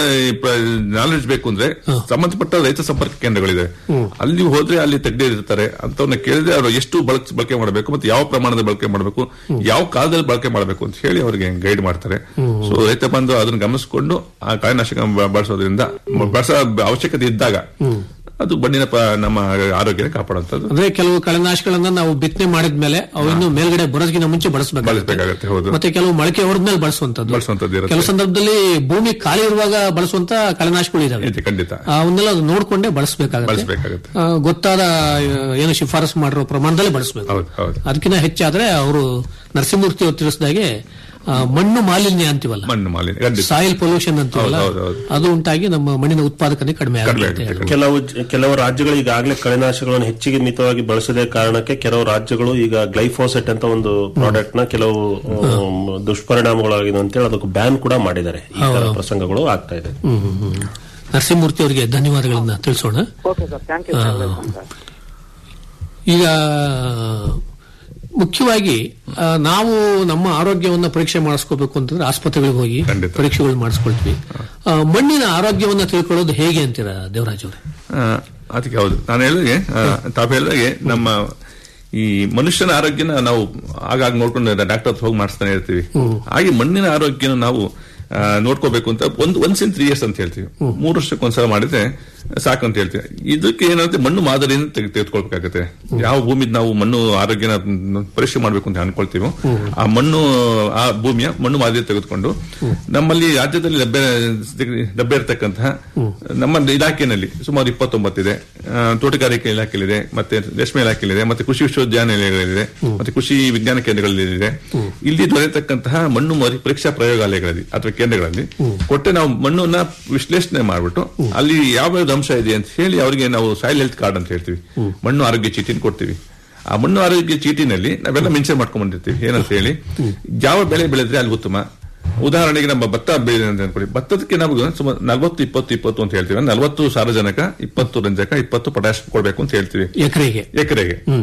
ನಾಲೆಡ್ಜ್ ಬೇಕು ಅಂದ್ರೆ ಸಂಬಂಧಪಟ್ಟ ರೈತ ಸಂಪರ್ಕ ಕೇಂದ್ರಗಳಿದೆ ಅಲ್ಲಿ ಹೋದ್ರೆ ಅಲ್ಲಿ ತೆಗ್ದಿರ್ತಾರೆ ಅಂತವನ್ನ ಕೇಳಿದ್ರೆ ಅವರು ಎಷ್ಟು ಬಳಕೆ ಬಳಕೆ ಮಾಡಬೇಕು ಮತ್ತೆ ಯಾವ ಪ್ರಮಾಣದ ಬಳಕೆ ಮಾಡಬೇಕು ಯಾವ ಕಾಲದಲ್ಲಿ ಬಳಕೆ ಮಾಡಬೇಕು ಅಂತ ಹೇಳಿ ಅವರಿಗೆ ಗೈಡ್ ಮಾಡ್ತಾರೆ ಸೊ ರೈತ ಬಂದು ಅದನ್ನ ಗಮನಿಸಿಕೊಂಡು ಆ ಕಳೆನಾಶಕ ಬ- ಬಳಸೋದ್ರಿಂದ ಬಳಸೋ ಅವಶ್ಯಕತೆ ಇದ್ದಾಗ ಅದು ಮಣ್ಣಿನ ಪ- ನಮ್ಮ ಆರೋಗ್ಯ ಕಾಪಾಡುವಂತದ್ದು ಅಂದ್ರೆ ಕೆಲವು ಕಳೆನಾಶಗಳನ್ನ ನಾವು ಬಿತ್ತನೆ ಮಾಡಿದ್ಮೇಲೆ ಅವು ಇನ್ನು ಮೇಲ್ಗಡೆ ಬರೋದಕ್ಕಿಂತ ಮುಂಚೆ ಬಳಸಬೇಕಾಗುತ್ತೆ ಬಳಸಬೇಕಾಗತ್ತೆ ಹೌದು ಮತ್ತೆ ಕೆಲವು ಮೊಳಕೆ ಹೊಡೆದ್ಮೇಲೆ ಬಳಸುವಂತದ್ದು ಬಳಸುವಂತದ್ದು ಇರುತ್ತೆ. ಕೆಲವು ಸಂದರ್ಭದಲ್ಲಿ ಭೂಮಿ ಖಾಲಿ ಇರುವಾಗ ಬಳಸುವಂತ ಕಳೆನಾಶಗಳು ಇದಾವೆ ಇದೆ ಖಂಡಿತ ಅವನ್ನೆಲ್ಲ ಅದು ನೋಡ್ಕೊಂಡೇ ಬಳಸಬೇಕಾಗುತ್ತೆ ಬಳಸಬೇಕಾಗುತ್ತೆ ಗೊತ್ತಾದ ಆ, ಏನು ಶಿಫಾರಸು ಮಾಡಿರೋ ಪ್ರಮಾಣದಲ್ಲಿ ಬಳಸಬೇಕು ಹೌದು ಹೌದು ಅದಕ್ಕಿಂತ ಹೆಚ್ಚಾದ್ರೆ ಅವರು ನರಸಿಂಹಮೂರ್ತಿ ಅವರು ತಿಳಿಸಿದಾಗೆ ಆ, ಮಣ್ಣು ಮಾಲಿನ್ಯ ಅಂತೀವಲ್ಲ ಮಣ್ಣು ಮಾಲಿನ್ಯ ಖಂಡಿತ ಸಾಯಿಲ್ ಪೊಲ್ಯೂಷನ್ ಅಂತೀವಲ್ಲ ಹೌದು, ಹೌದು, ಹೌದು. ಅದು ಉಂಟಾಗಿ ನಮ್ಮ ಮಣ್ಣಿನ ಉತ್ಪಾದಕತೆ ಕಡಿಮೆ ಕಡಿಮೆ ಆಗುತ್ತೆ ಆಗುತ್ತೆ ಕೆಲವು ಜ- ಕೆಲವು ರಾಜ್ಯಗಳು ಈಗಾಗಲೇ ಕಳೆನಾಶಕಗಳನ್ನು ಹೆಚ್ಚಿಗೆ ಮಿತವಾಗಿ ಬಳಸದೇ ಕಾರಣಕ್ಕೆ ಕೆಲವು ರಾಜ್ಯಗಳು ಈಗ ಗ್ಲೈಫೋಸೆಟ್ ಅಂತ ಒಂದು ಪ್ರಾಡಕ್ಟ್ ನ ಕೆಲವು ಆಮ್, ದುಷ್ಪರಿಣಾಮಗಳಾಗಿದೆ ಅಂತೇಳಿ ಅದಕ್ಕೆ ಬ್ಯಾನ್ ಕೂಡ ಮಾಡಿದ್ದಾರೆ ಈ ತರ ಪ್ರಸಂಗಗಳು ಆಗ್ತಾ ಇದೆ ಹ್ಮ್, ಹ್ಮ್, ಹ್ಮ್. ನರಸಿಂಹಮೂರ್ತಿ ಅವರಿಗೆ ಧನ್ಯವಾದಗಳನ್ನ ತಿಳಿಸೋಣ okay sir thank you sir welcome sir ಈಗ ಮುಖ್ಯವಾಗಿ ಆ, ನಾವು ನಮ್ಮ ಆರೋಗ್ಯವನ್ನ ಪರೀಕ್ಷೆ ಮಾಡಿಸ್ಕೋಬೇಕು ಅಂತಂದ್ರೆ ಆಸ್ಪತ್ರೆಗಳಿಗೆ ಹೋಗಿ ಖಂಡಿತ. ಪರೀಕ್ಷೆಗಳು ಮಾಡಿಸ್ಕೊಳ್ತೀವಿ ಆ, ಮಣ್ಣಿನ ಆರೋಗ್ಯವನ್ನ ತಿಳ್ಕೊಳ್ಳೋದು ಹೇಗೆ ಅಂತೀರಾ ದೇವರಾಜ್ ಅವರೇ ಆ, ಅದಕ್ಕೆ ಹೌದು ನಾನು ಹೇಳಿದಾಗೆ ತಾವು ಹೇಳಿದಾಗೆ ನಮ್ಮ ಈ ಮನುಷ್ಯನ ಆರೋಗ್ಯನ ನಾವು ಆಗಾಗ ನೋಡ್ಕೊಂಡು ಡಾಕ್ಟರ್ ಹತ್ರ ಹೋಗಿ ಮಾಡಿಸ್ತಾನೆ ಇರ್ತೀವಿ ಹಾಗೆ ಮಣ್ಣಿನ ಆರೋಗ್ಯನ ನಾವು ಆ, ನೋಡ್ಕೋಬೇಕು ಅಂತ ಒಂದು ಒನ್ಸ್ ಇನ್ ತ್ರೀ ಇಯರ್ಸ್ ಅಂತ ಹೇಳ್ತೀವಿ ಮೂರು ವರ್ಷಕ್ಕೆ ಒಂದ್ಸಲ ಮಾಡಿದ್ರೆ ಸಾಕು ಅಂತ ಹೇಳ್ತೀವಿ ಇದಕ್ಕೆ ಏನಾಗುತ್ತೆ ಮಣ್ಣು ಮಾದರಿಯನ್ನು ತೆಗೆ- ತೆಗೆದುಕೊಳ್ಬೇಕಾಗುತ್ತೆ ಯಾವ ಭೂಮಿ ನಾವು ಮಣ್ಣು ಆರೋಗ್ಯನ ಮ್, ಪರೀಕ್ಷೆ ಮಾಡಬೇಕು ಅಂತ ಅನ್ಕೊಳ್ತೀವೋ ಆ ಮಣ್ಣು ಆ ಭೂಮಿಯ ಮಣ್ಣು ಮಾದರಿ ತೆಗೆದುಕೊಂಡು ನಮ್ಮಲ್ಲಿ ರಾಜ್ಯದಲ್ಲಿ ಲಭ್ಯ ಲಭ್ಯ ಇರತಕ್ಕಂತಹ ನಮ್ಮ ಇಲಾಖೆಯಲ್ಲಿ ಸುಮಾರು ಇಪ್ಪತ್ತೊಂಬತ್ತಿದೆ ಆ, ತೋಟಗಾರಿಕೆ ಇಲಾಖೆಯಲ್ಲಿದೆ ಮತ್ತೆ ರೇಷ್ಮೆ ಇಲಾಖೆಯಲ್ಲಿದೆ ಮತ್ತೆ ಕೃಷಿ ವಿಶ್ವವಿದ್ಯಾನಿಲಯಗಳಿದೆ ಮತ್ತೆ ಕೃಷಿ ವಿಜ್ಞಾನ ಕೇಂದ್ರಗಳಲ್ಲಿದೆ ಇಲ್ಲಿ ದೊರೆತಕ್ಕಂತಹ ಮಣ್ಣು ಮರಿ ಪರೀಕ್ಷಾ ಪ್ರಯೋಗಾಲಯಗಳಲ್ಲಿ ಅಥವಾ ಕೇಂದ್ರಗಳಲ್ಲಿ ಕೊಟ್ಟೆ ನಾವು ಮಣ್ಣನ್ನ ವಿಶ್ಲೇಷಣೆ ಮಾಡ್ಬಿಟ್ಟು ಅಲ್ಲಿ ಯಾವ ಅಂಶ ಇದೆ ಅಂತ ಹೇಳಿ ಅವರಿಗೆ ನಾವು ಸಾಯಿಲ್ ಹೆಲ್ತ್ ಕಾರ್ಡ್ ಅಂತ ಹೇಳ್ತೀವಿ ಮಣ್ಣು ಆರೋಗ್ಯ ಚೀಟಿನ ಕೊಡ್ತೀವಿ ಆ ಮಣ್ಣು ಆರೋಗ್ಯ ಚೀಟಿನಲ್ಲಿ ನಾವೆಲ್ಲ ಮೆನ್ಷನ್ ಮಾಡ್ಕೊಂಡ್ಬಂದಿರ್ತೀವಿ ಏನಂತ ಹೇಳಿ ಯಾವ ಬೆಳೆ ಬೆಳೆದ್ರೆ ಅಲ್ಲಿ ಉತ್ತಮ ಉದಾಹರಣೆಗೆ ನಮ್ಮ ಭತ್ತ ಬೆಳೆ ಅಂತ ಅನ್ಕೊಳ್ಳಿ ಭತ್ತಕ್ಕೆ ನಾವು ಸುಮಾರು ನಲವತ್ತು ಇಪ್ಪತ್ತು ಇಪ್ಪತ್ತು ಅಂತ ಹೇಳ್ತೀವಿ ನಲವತ್ತು ಸಾರಜನಕ ಇಪ್ಪತ್ತು ರಂಜಕ ಇಪ್ಪತ್ತು ಪೊಟ್ಯಾಶ್ ಕೊಡ್ಬೇಕು ಅಂತ ಹೇಳ್ತೀವಿ ಎಕರೆಗೆ ಎಕರೆಗೆ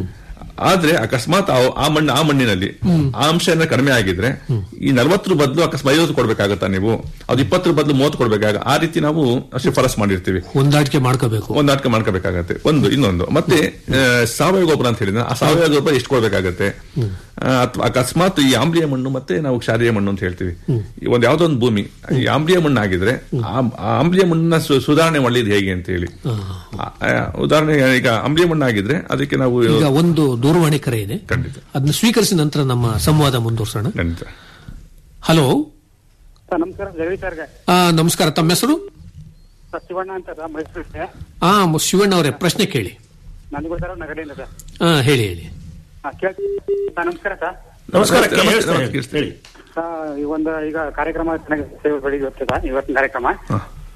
ಆದ್ರೆ ಅಕಸ್ಮಾತ್ ಆ- ಆ ಮಣ್ಣು ಆ ಮಣ್ಣಿನಲ್ಲಿ ಆ ಅಂಶ ಏನಾದ್ರು ಕಡಿಮೆ ಆಗಿದ್ರೆ ಈ ನಲವತ್ತರ ಬದಲು ಅಕಸ್ಮಾತ್ ಐವತ್ತು ಕೊಡ್ಬೇಕಾಗತ್ತಾ ನೀವು ಅದು ಇಪ್ಪತ್ತರ ಬದಲು ಮೂವತ್ತು ಕೊಡ್ಬೇಕಾಗ ಆ ರೀತಿ ನಾವು ಶಿಫಾರಸ್ ಮಾಡಿರ್ತೀವಿ ಹೊಂದಾಣಿಕೆ ಮಾಡ್ಕೋಬೇಕು ಒಂದು ನಾಟಕ ಮಾಡ್ಕೋಬೇಕಾಗತ್ತೆ ಒಂದು ಇನ್ನೊಂದು ಮತ್ತೆ ಆ, ಸಾವಯವ ಗೊಬ್ಬರ ಅಂತ ಹೇಳಿದ್ರೆ ಆ ಸಾವಯವ ಗೊಬ್ಬರ ಎಷ್ಟು ಕೊಡ್ಬೇಕಾಗತ್ತೆ ಅಥವಾ ಅಕಸ್ಮಾತ್ ಈ ಆಮ್ಲೀಯ ಮಣ್ಣು ಮತ್ತೆ ನಾವು ಕ್ಷಾರೀಯ ಮಣ್ಣು ಅಂತ ಹೇಳ್ತೀವಿ ಈ ಒಂದು ಯಾವ್ದೋ ಒಂದು ಭೂಮಿ ಈ ಆಮ್ಲೀಯ ಮಣ್ಣು ಆಗಿದ್ರೆ ಆ ಆ ಆಮ್ಲೀಯ ಮಣ್ಣನ್ನ ಸು- ಸುಧಾರಣೆ ಮಾಡಿದ್ ಹೇಗೆ ಅಂತ ಹೇಳಿ ಆ, ಆ, ಉದಾಹರಣೆ ಈಗ ಆಮ್ಲೀಯ ಮಣ್ಣು ಆಗಿದ್ರೆ ಅದಕ್ಕೆ ನಾವು ಈಗ ಒಂದು ದೂರವಾಣಿ ಕರೆ ಇದೆ ಖಂಡಿತ ಅದನ್ನ ಸ್ವೀಕರಿಸಿದ ನಂತರ ನಮ್ಮ ಸಂವಾದ ಮುಂದುವರ್ಸೋಣ ಖಂಡಿತ ಹಲೋ ಸರ್ ನಮಸ್ಕಾರ ಜಗದೀಶ್ ಸರ್ಗೆ ಆ, ನಮಸ್ಕಾರ ತಮ್ಮ ಹೆಸರು ಸರ್ ಶಿವಣ್ಣ ಅಂತ ಸರ್ ಮೈಸೂರಿಗೆ ಆ ಮ- ಶಿವಣ್ಣ ಅವರೇ ಪ್ರಶ್ನೆ ಕೇಳಿ ನನಗೋಸ್ಕರ ನಗಡಿಯಿಂದ ಸರ್ ಆ, ಹೇಳಿ ಹೇಳಿ ಹಾ, ಕೇಳ್- ಸರ್ ನಮಸ್ಕಾರ ಸರ್ ನಮಸ್ಕಾರ ನಮಸ್ತೆ, ಕೇಳಿ ನಮಸ್ತೆ, ಸರ್, ನಮಸ್ತೆ. ಹೇಳಿ ಸರ್ ಈ ಒಂದು ಈಗ ಕಾರ್ಯಕ್ರಮ ಚೆನ್ನಾಗಿ ಸೇವೆ ಬೆಳಿಗ್ಗೆ ಹೋಗ್ತದ ಇವತ್ತಿನ ಕಾರ್ಯಕ್ರಮ ಹಾ.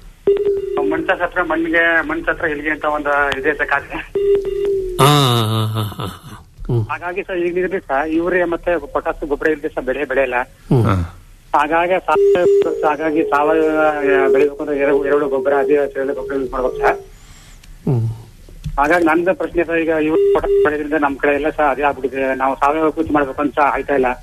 ಮಣ್ಸ ಹತ್ರ ಮಣ್ಣಿಗೆ ಮಣ್ಸ ಹತ್ರ ಇಲ್ಲಿಗೆ ಅಂತ ಒಂದು ಇದೆ ಸರ್ ಖಾತೆ ಆ, ಆ, ಆ, ಆ, ಆ. ಹ್ಮ್ ಹಾಗಾಗಿ ಸರ್ ಈಗ ಇದ್ರೆ ಸರ್ ಯೂರಿಯಾ ಮತ್ತೆ ಪೊಟಾಸ್ ಗೊಬ್ಬರ ಇಲ್ಲದೆ ಸರ್ ಬೆಳೆ ಬೆಳೆಯಲ್ಲ ಹಾ. ಹಾಗಾಗಿ ಸಾವಯವ ಹಾಗಾಗಿ ಸಾವಯವ ಬೆಳಿಬೇಕು ಅಂದ್ರೆ ಎರಡು ಎರಡು ಗೊಬ್ಬರ ಅದೇ ಸೇರಿದ ಗೊಬ್ಬರ ಯೂಸ್ ಮಾಡ್ಬೇಕು ಸರ್ ಹ್ಮ್ ಹಾಗಾಗಿ ನಂದು ಪ್ರಶ್ನೆ ಸರ್ ಈಗ ಇವ್ರು ಪೊಟಾಸ್ ಬೆಳೆದ್ರಿಂದ ನಮ್ ಕಡೆ ಎಲ್ಲ ಸಹ ಅದೇ ಆಗ್ಬಿಟ್ಟಿದೆ ನಾವು ಸಾವಯವ ಕೃಷಿ ಮಾಡ್ಬೇಕು ಅಂತ ಆಯ್ತಾ ಇಲ್ಲ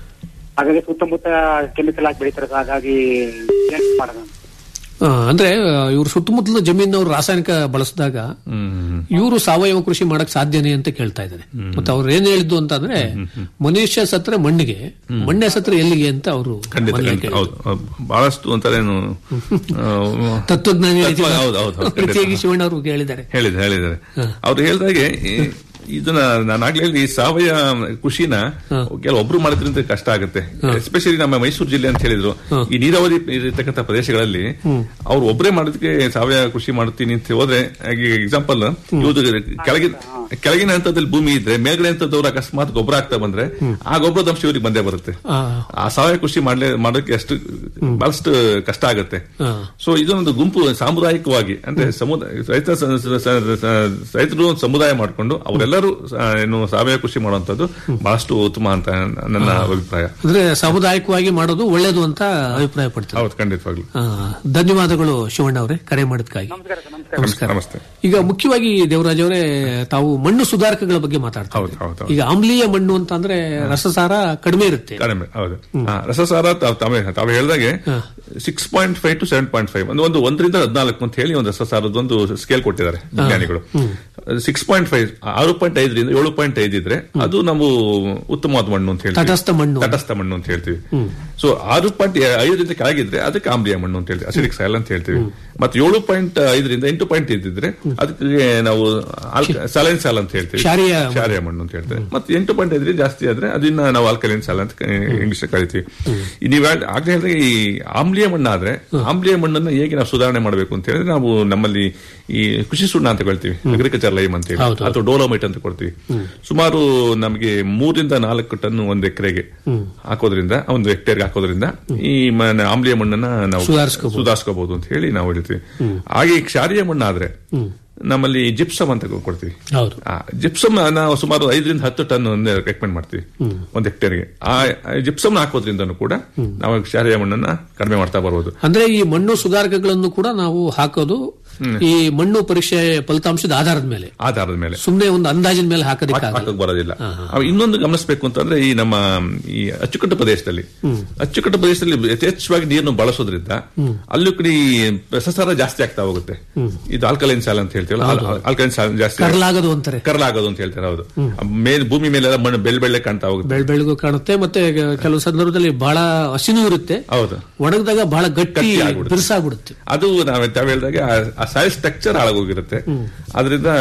ಹಾಗಾಗಿ ಸುತ್ತಮುತ್ತ ಕೆಮಿಕಲ್ ಹಾಕಿ ಬೆಳಿತಾರೆ ಸರ್ ಹಾಗಾಗಿ ಏನ್ ಮಾಡೋದು ಆ, ಅಂದ್ರೆ ಇವರು ಸುತ್ತಮುತ್ತಲ ಜಮೀನವರು ರಾಸಾಯನಿಕ ಬಳಸಿದಾಗ ಹ್ಮ್ ಇವರು ಸಾವಯವ ಕೃಷಿ ಮಾಡಕ್ ಸಾಧ್ಯನೇ ಅಂತ ಕೇಳ್ತಾ ಇದ್ದಾರೆ ಮತ್ತೆ ಅವ್ರು ಏನ್ ಹೇಳಿದ್ದು ಅಂತಂದ್ರೆ ಮನುಷ್ಯ ಸತ್ರೆ ಮಣ್ಣಿಗೆ ಮಣ್ಣೆ ಸತ್ರೆ ಎಲ್ಲಿಗೆ ಅಂತ ಅವರು ಖಂಡಿತ ಖಂಡಿತ ಹೌದು ಹೌದು. ಬಹಳಷ್ಟು ಅಂತಾರೇನು ಆ, ತತ್ವಜ್ಞಾನಿ ತತ್ವ, ಹೌದು, ಹೌದು, ಹೌದು, ಖಂಡಿತ. ರೀತಿಯಾಗಿ ಶಿವಣ್ಣ ಅವರು ಹೇಳಿದ್ದಾರೆ ಹೇಳಿದೆ ಹೇಳಿದ್ದಾರೆ ಅವ್ರು ಹೇಳಿದಾಗೆ ಈ- ಇದನ್ನ ನಾನು ಆಗ್ಲೇ ಹೇಳಿದೆ, ಈ ಸಾವಯವ ಕೃಷಿನ ಕೆಲವೊಬ್ರು ಮಾಡಿದ್ರಿಂದ ಕಷ್ಟ ಆಗುತ್ತೆ ಎಸ್ಪೆಷಲಿ ನಮ್ಮ ಮೈಸೂರು ಜಿಲ್ಲೆ ಅಂತ ಹೇಳಿದ್ರು ಈ ನೀರಾವರಿ ಇರತಕ್ಕಂಥ ಪ್ರದೇಶಗಳಲ್ಲಿ ಅವ್ರು ಒಬ್ಬರೇ ಮಾಡೋದಕ್ಕೆ ಸಾವಯವ ಕೃಷಿ ಮಾಡ್ತೀನಿ ಅಂತ ಹೋದ್ರೆ ಎಕ್ಸಾಂಪಲ್ ಇವ್ದು ಕೆಳಗಿನ ಕೆಳಗಿನ ಹಂತದಲ್ಲಿ ಭೂಮಿ ಇದ್ರೆ ಮೇಲ್ಗಡೆ ಹಂತದವ್ರು ಅಕಸ್ಮಾತ್ ಗೊಬ್ಬರ ಆಗ್ತಾ ಬಂದ್ರೆ ಆ ಗೊಬ್ಬರದ ಅಂಶ ಇವ್ರಿಗೆ ಬಂದೇ ಬರುತ್ತೆ ಆ, ಆ ಸಾವಯವ ಕೃಷಿ ಮಾಡ್ಲೇ ಮಾಡೋಕೆ ಅಷ್ಟು ಬಹಳಷ್ಟು ಕಷ್ಟ ಆಗುತ್ತೆ ಆ. ಸೊ ಇದೊಂದು ಗುಂಪು ಸಾಮುದಾಯಿಕವಾಗಿ ಅಂದ್ರೆ ಸಮುದಾಯ ರೈತ ಸ- ಸ- ಸ- ಸ- ರೈತರು ಒಂದು ಸಮುದಾಯ ಮಾಡಿಕೊಂಡು ಅವರೆಲ್ಲರೂ ಆ, ಏನು ಸಾವಯವ ಕೃಷಿ ಮಾಡುವಂತದ್ದು ಬಹಳಷ್ಟು ಉತ್ತಮ ಅಂತ ನನ್ನ ಅಭಿಪ್ರಾಯ ಅಂದ್ರೆ ಸಾಮುದಾಯಿಕವಾಗಿ ಮಾಡೋದು ಒಳ್ಳೇದು ಅಂತ ಅಭಿಪ್ರಾಯ ಪಡ್ತಾರೆ ಹೌದು ಖಂಡಿತವಾಗ್ಲು ಆ, ಧನ್ಯವಾದಗಳು ಶಿವಣ್ಣ ಅವರೇ ಕರೆ ಮಾಡಿದ್ಕಾಗಿ ನಮಸ್ಕಾರ ಸರ್ ನಮಸ್ಕಾರ ನಮಸ್ಕಾರ ನಮಸ್ತೆ ಈಗ ಮುಖ್ಯವಾಗಿ ದೇವರಾಜ್ ಅವರೇ ತಾವು ಮಣ್ಣು ಸುಧಾರಕಗಳ ಬಗ್ಗೆ ಮಾತಾಡ್ತಾರೆ ಹೌದು ಹೌದು ಹೌದು. ಈಗ ಆಮ್ಲೀಯ ಮಣ್ಣು ಅಂತ ಅಂದ್ರೆ ರಸಸಾರ ಕಡಿಮೆ ಇರುತ್ತೆ ಕಡಿಮೆ ಹೌದು ಹಾ, ರಸಸಾರ ತಾವ್- ತಾವೇ ತಾವು ಹೇಳಿದಾಗೆ six point five to seven point five ಒಂದು ಒಂದು ಒಂದರಿಂದ ಹದಿನಾಲ್ಕು ಅಂತ ಹೇಳಿ ಒಂದು ರಸಸಾರದ ಒಂದು ಸ್ಕೇಲ್ ಕೊಟ್ಟಿದ್ದಾರೆ ವಿಜ್ಞಾನಿಗಳು ಸಿಕ್ಸ್ ಪಾಯಿಂಟ್ ಫೈವ್ ಆರು ಪಾಯಿಂಟ್ ಐದರಿಂದ ಏಳು ಪಾಯಿಂಟ್ ಐದು ಇದ್ರೆ ಅದು ನಾವು ಉತ್ತಮವಾದ ಮಣ್ಣು ಅಂತ ಹೇಳ್ತೀವಿ ತಟಸ್ಥ ಮಣ್ಣು. ತಟಸ್ಥ ಮಣ್ಣು ಅಂತ ಹೇಳ್ತೀವಿ ಸೊ ಆರು ಪಾಯಿಂಟ್ ಐದರಿಂದ ಕೆಳಗಿದ್ರೆ ಅದಕ್ಕೆ ಆಮ್ಲೀಯ ಮಣ್ಣು ಅಂತ ಹೇಳ್ತೀವಿ ಅಸಿಡಿಕ್ ಸಾಯಿಲ್ ಅಂತ ಹೇಳ್ತೀವಿ ಮತ್ತೆ ಏಳು ಪಾಯಿಂಟ್ ಐದರಿಂದ ಎಂಟು ಪಾಯಿಂಟ್ ಇದ್ದಿದ್ರೆ ಅದಕ್ಕೆ ನಾವು ಸಲೈನ್ ಸಾಲ್ ಅಂತ ಹೇಳ್ತೀವಿ ಕ್ಷಾರೀಯ ಕ್ಷಾರೀಯ ಮಣ್ಣು ಅಂತ ಹೇಳ್ತಾರೆ ಮತ್ತೆ ಎಂಟು ಪಾಯಿಂಟ್ ಐದರಿಂದ ಜಾಸ್ತಿ ಆದ್ರೆ ಅದನ್ನ ನಾವು ಆಲ್ಕಲೈನ್ ಸಾಲ ಅಂತ ಇಂಗ್ಲಿಷ್ ಕರಿತೀವಿ ಈ ನೀವು ಹೇಳ್- ಆಗ್ಲೇ ಹೇಳಿದ್ರೆ ಈ ಆಮ್ಲೀಯ ಮಣ್ಣಾದ್ರೆ ಆಮ್ಲೀಯ ಮಣ್ಣನ್ನ ಹೇಗೆ ನಾವು ಸುಧಾರಣೆ ಮಾಡಬೇಕು ಅಂತ ಹೇಳಿದ್ರೆ ನಾವು ನಮ್ಮಲ್ಲಿ ಈ ಕೃಷಿ ಸುಣ್ಣ ಅಂತ ಹೇಳ್ತೀವಿ ಅಗ್ರಿಕಲ್ಚರ್ ಲೈಮ್ ಅಂತ ಹೇಳಿ ಹೌದು. ಅಥವಾ ಡೋಲೋಮೈಟ್ ಅಂತ ಕೊಡ್ತೀವಿ ಸುಮಾರು ನಮಗೆ ಮೂರಿಂದ ನಾಲ್ಕು ಟನ್ ಒಂದು ಎಕರೆಗೆ ಹಾಕೋದ್ರಿಂದ ಒಂದು ಹೆಕ್ಟೇರ್ಗೆ ಹಾಕೋದ್ರಿಂದ ಈ ಮ- ಆಮ್ಲೀಯ ಮಣ್ಣನ್ನ ನಾವು ಸುಧಾರಿಸ್ಕೋಬಹುದು. ಸುಧಾರಿಸ್ಕೋಬಹುದು ಅಂತ ಹೇಳಿ ನಾವು ಹೇಳ್ತೀವಿ ಹಾಗೆ ಈ ಕ್ಷಾರೀಯ ಮಣ್ಣಾದ್ರೆ ನಮ್ಮಲ್ಲಿ ಜಿಪ್ಸಮ್ ಅಂತ ಕೊಡ್ತೀವಿ ಹೌದು ಆ ಜಿಪ್ಸಮ್ ನಾವು ಸುಮಾರು ಐದರಿಂದ ಹತ್ತು ಟನ್ ರೆಕಮೆಂಡ್ ಮಾಡ್ತೀವಿ ಒಂದು ಹೆಕ್ಟೇರ್ಗೆ ಆ ಜಿಪ್ಸಮ್ ಹಾಕೋದ್ರಿಂದನೂ ಕೂಡ ನಾವು ಕ್ಷಾರೀಯ ಮಣ್ಣನ್ನ ಕಡಿಮೆ ಮಾಡ್ತಾ ಬರ್ಬೋದು ಅಂದ್ರೆ ಈ ಮಣ್ಣು ಸುಧಾರಕಗಳನ್ನು ಕೂಡ ನಾವು ಹಾಕೋದು ಈ ಮಣ್ಣು ಪರೀಕ್ಷೆ ಫಲಿತಾಂಶದ ಆಧಾರದ ಮೇಲೆ ಆಧಾರದ ಮೇಲೆ ಸುಮ್ನೆ ಒಂದು ಅಂದಾಜಿನ ಮೇಲೆ ಹಾಕೋದಿಕ್ಕೆ ಆಗಲ್ಲ ಹಾಕಕ್ ಬರೋದಿಲ್ಲ ಅವ್ ಇನ್ನೊಂದು ಗಮನಿಸಬೇಕು ಅಂತಂದ್ರೆ ಈ ನಮ್ಮ ಈ ಅಚ್ಚುಕಟ್ಟು ಪ್ರದೇಶದಲ್ಲಿ ಅಚ್ಚುಕಟ್ಟು ಪ್ರದೇಶದಲ್ಲಿ ಯಥೇಚ್ಛವಾಗಿ ನೀರನ್ನು ಬಳಸೋದ್ರಿಂದ ಅಲ್ಲೂ ಕಡೆ ಈ ರಸಸಾರ ಜಾಸ್ತಿ ಆಗ್ತಾ ಹೋಗುತ್ತೆ ಇದು ಆಲ್ಕಲೈನ್ ಸಾಲ್ ಅಂತ ಹೇಳ್ತೀವಲ್ಲ ಆಲ್ಕಲೈನ್ ಸಾಲ್ ಜಾಸ್ತಿ ಕರ್ಲಾಗದು ಅಂತಾರೆ ಕರಲಾಗೋದು ಅಂತ ಹೇಳ್ತಾರೆ ಹೌದು ಮೇಲ್ ಭೂಮಿ ಮೇಲೆಲ್ಲ ಮಣ್ಣು ಬೆಳ್ಳ ಬೆಳ್ಳೆ ಕಾಣ್ತಾ ಹೋಗುತ್ತೆ ಬೆಳ್ ಬೆಳಗು ಕಾಣುತ್ತೆ ಮತ್ತೆ ಕೆಲವು ಸಂದರ್ಭದಲ್ಲಿ ಬಹಳ ಹಸಿನೂ ಇರುತ್ತೆ ಹೌದು ಒಣಗಿದಾಗ ಬಹಳ ಗಟ್ಟಿ ಗಟ್ಟಿ ಆಗ್ಬಿಡುತ್ತೆ. ಬಿರುಸಾಗ್ಬಿಡುತ್ತೆ ಅದು ನಾವು ತಾವು ಹೇಳಿದಾಗ ಆ- ಆ ಸಾಯಿಲ್ ಸ್ಟ್ರಕ್ಚರ್ ಹಾಳಾಗೋಗಿರುತ್ತೆ ಅದರಿಂದ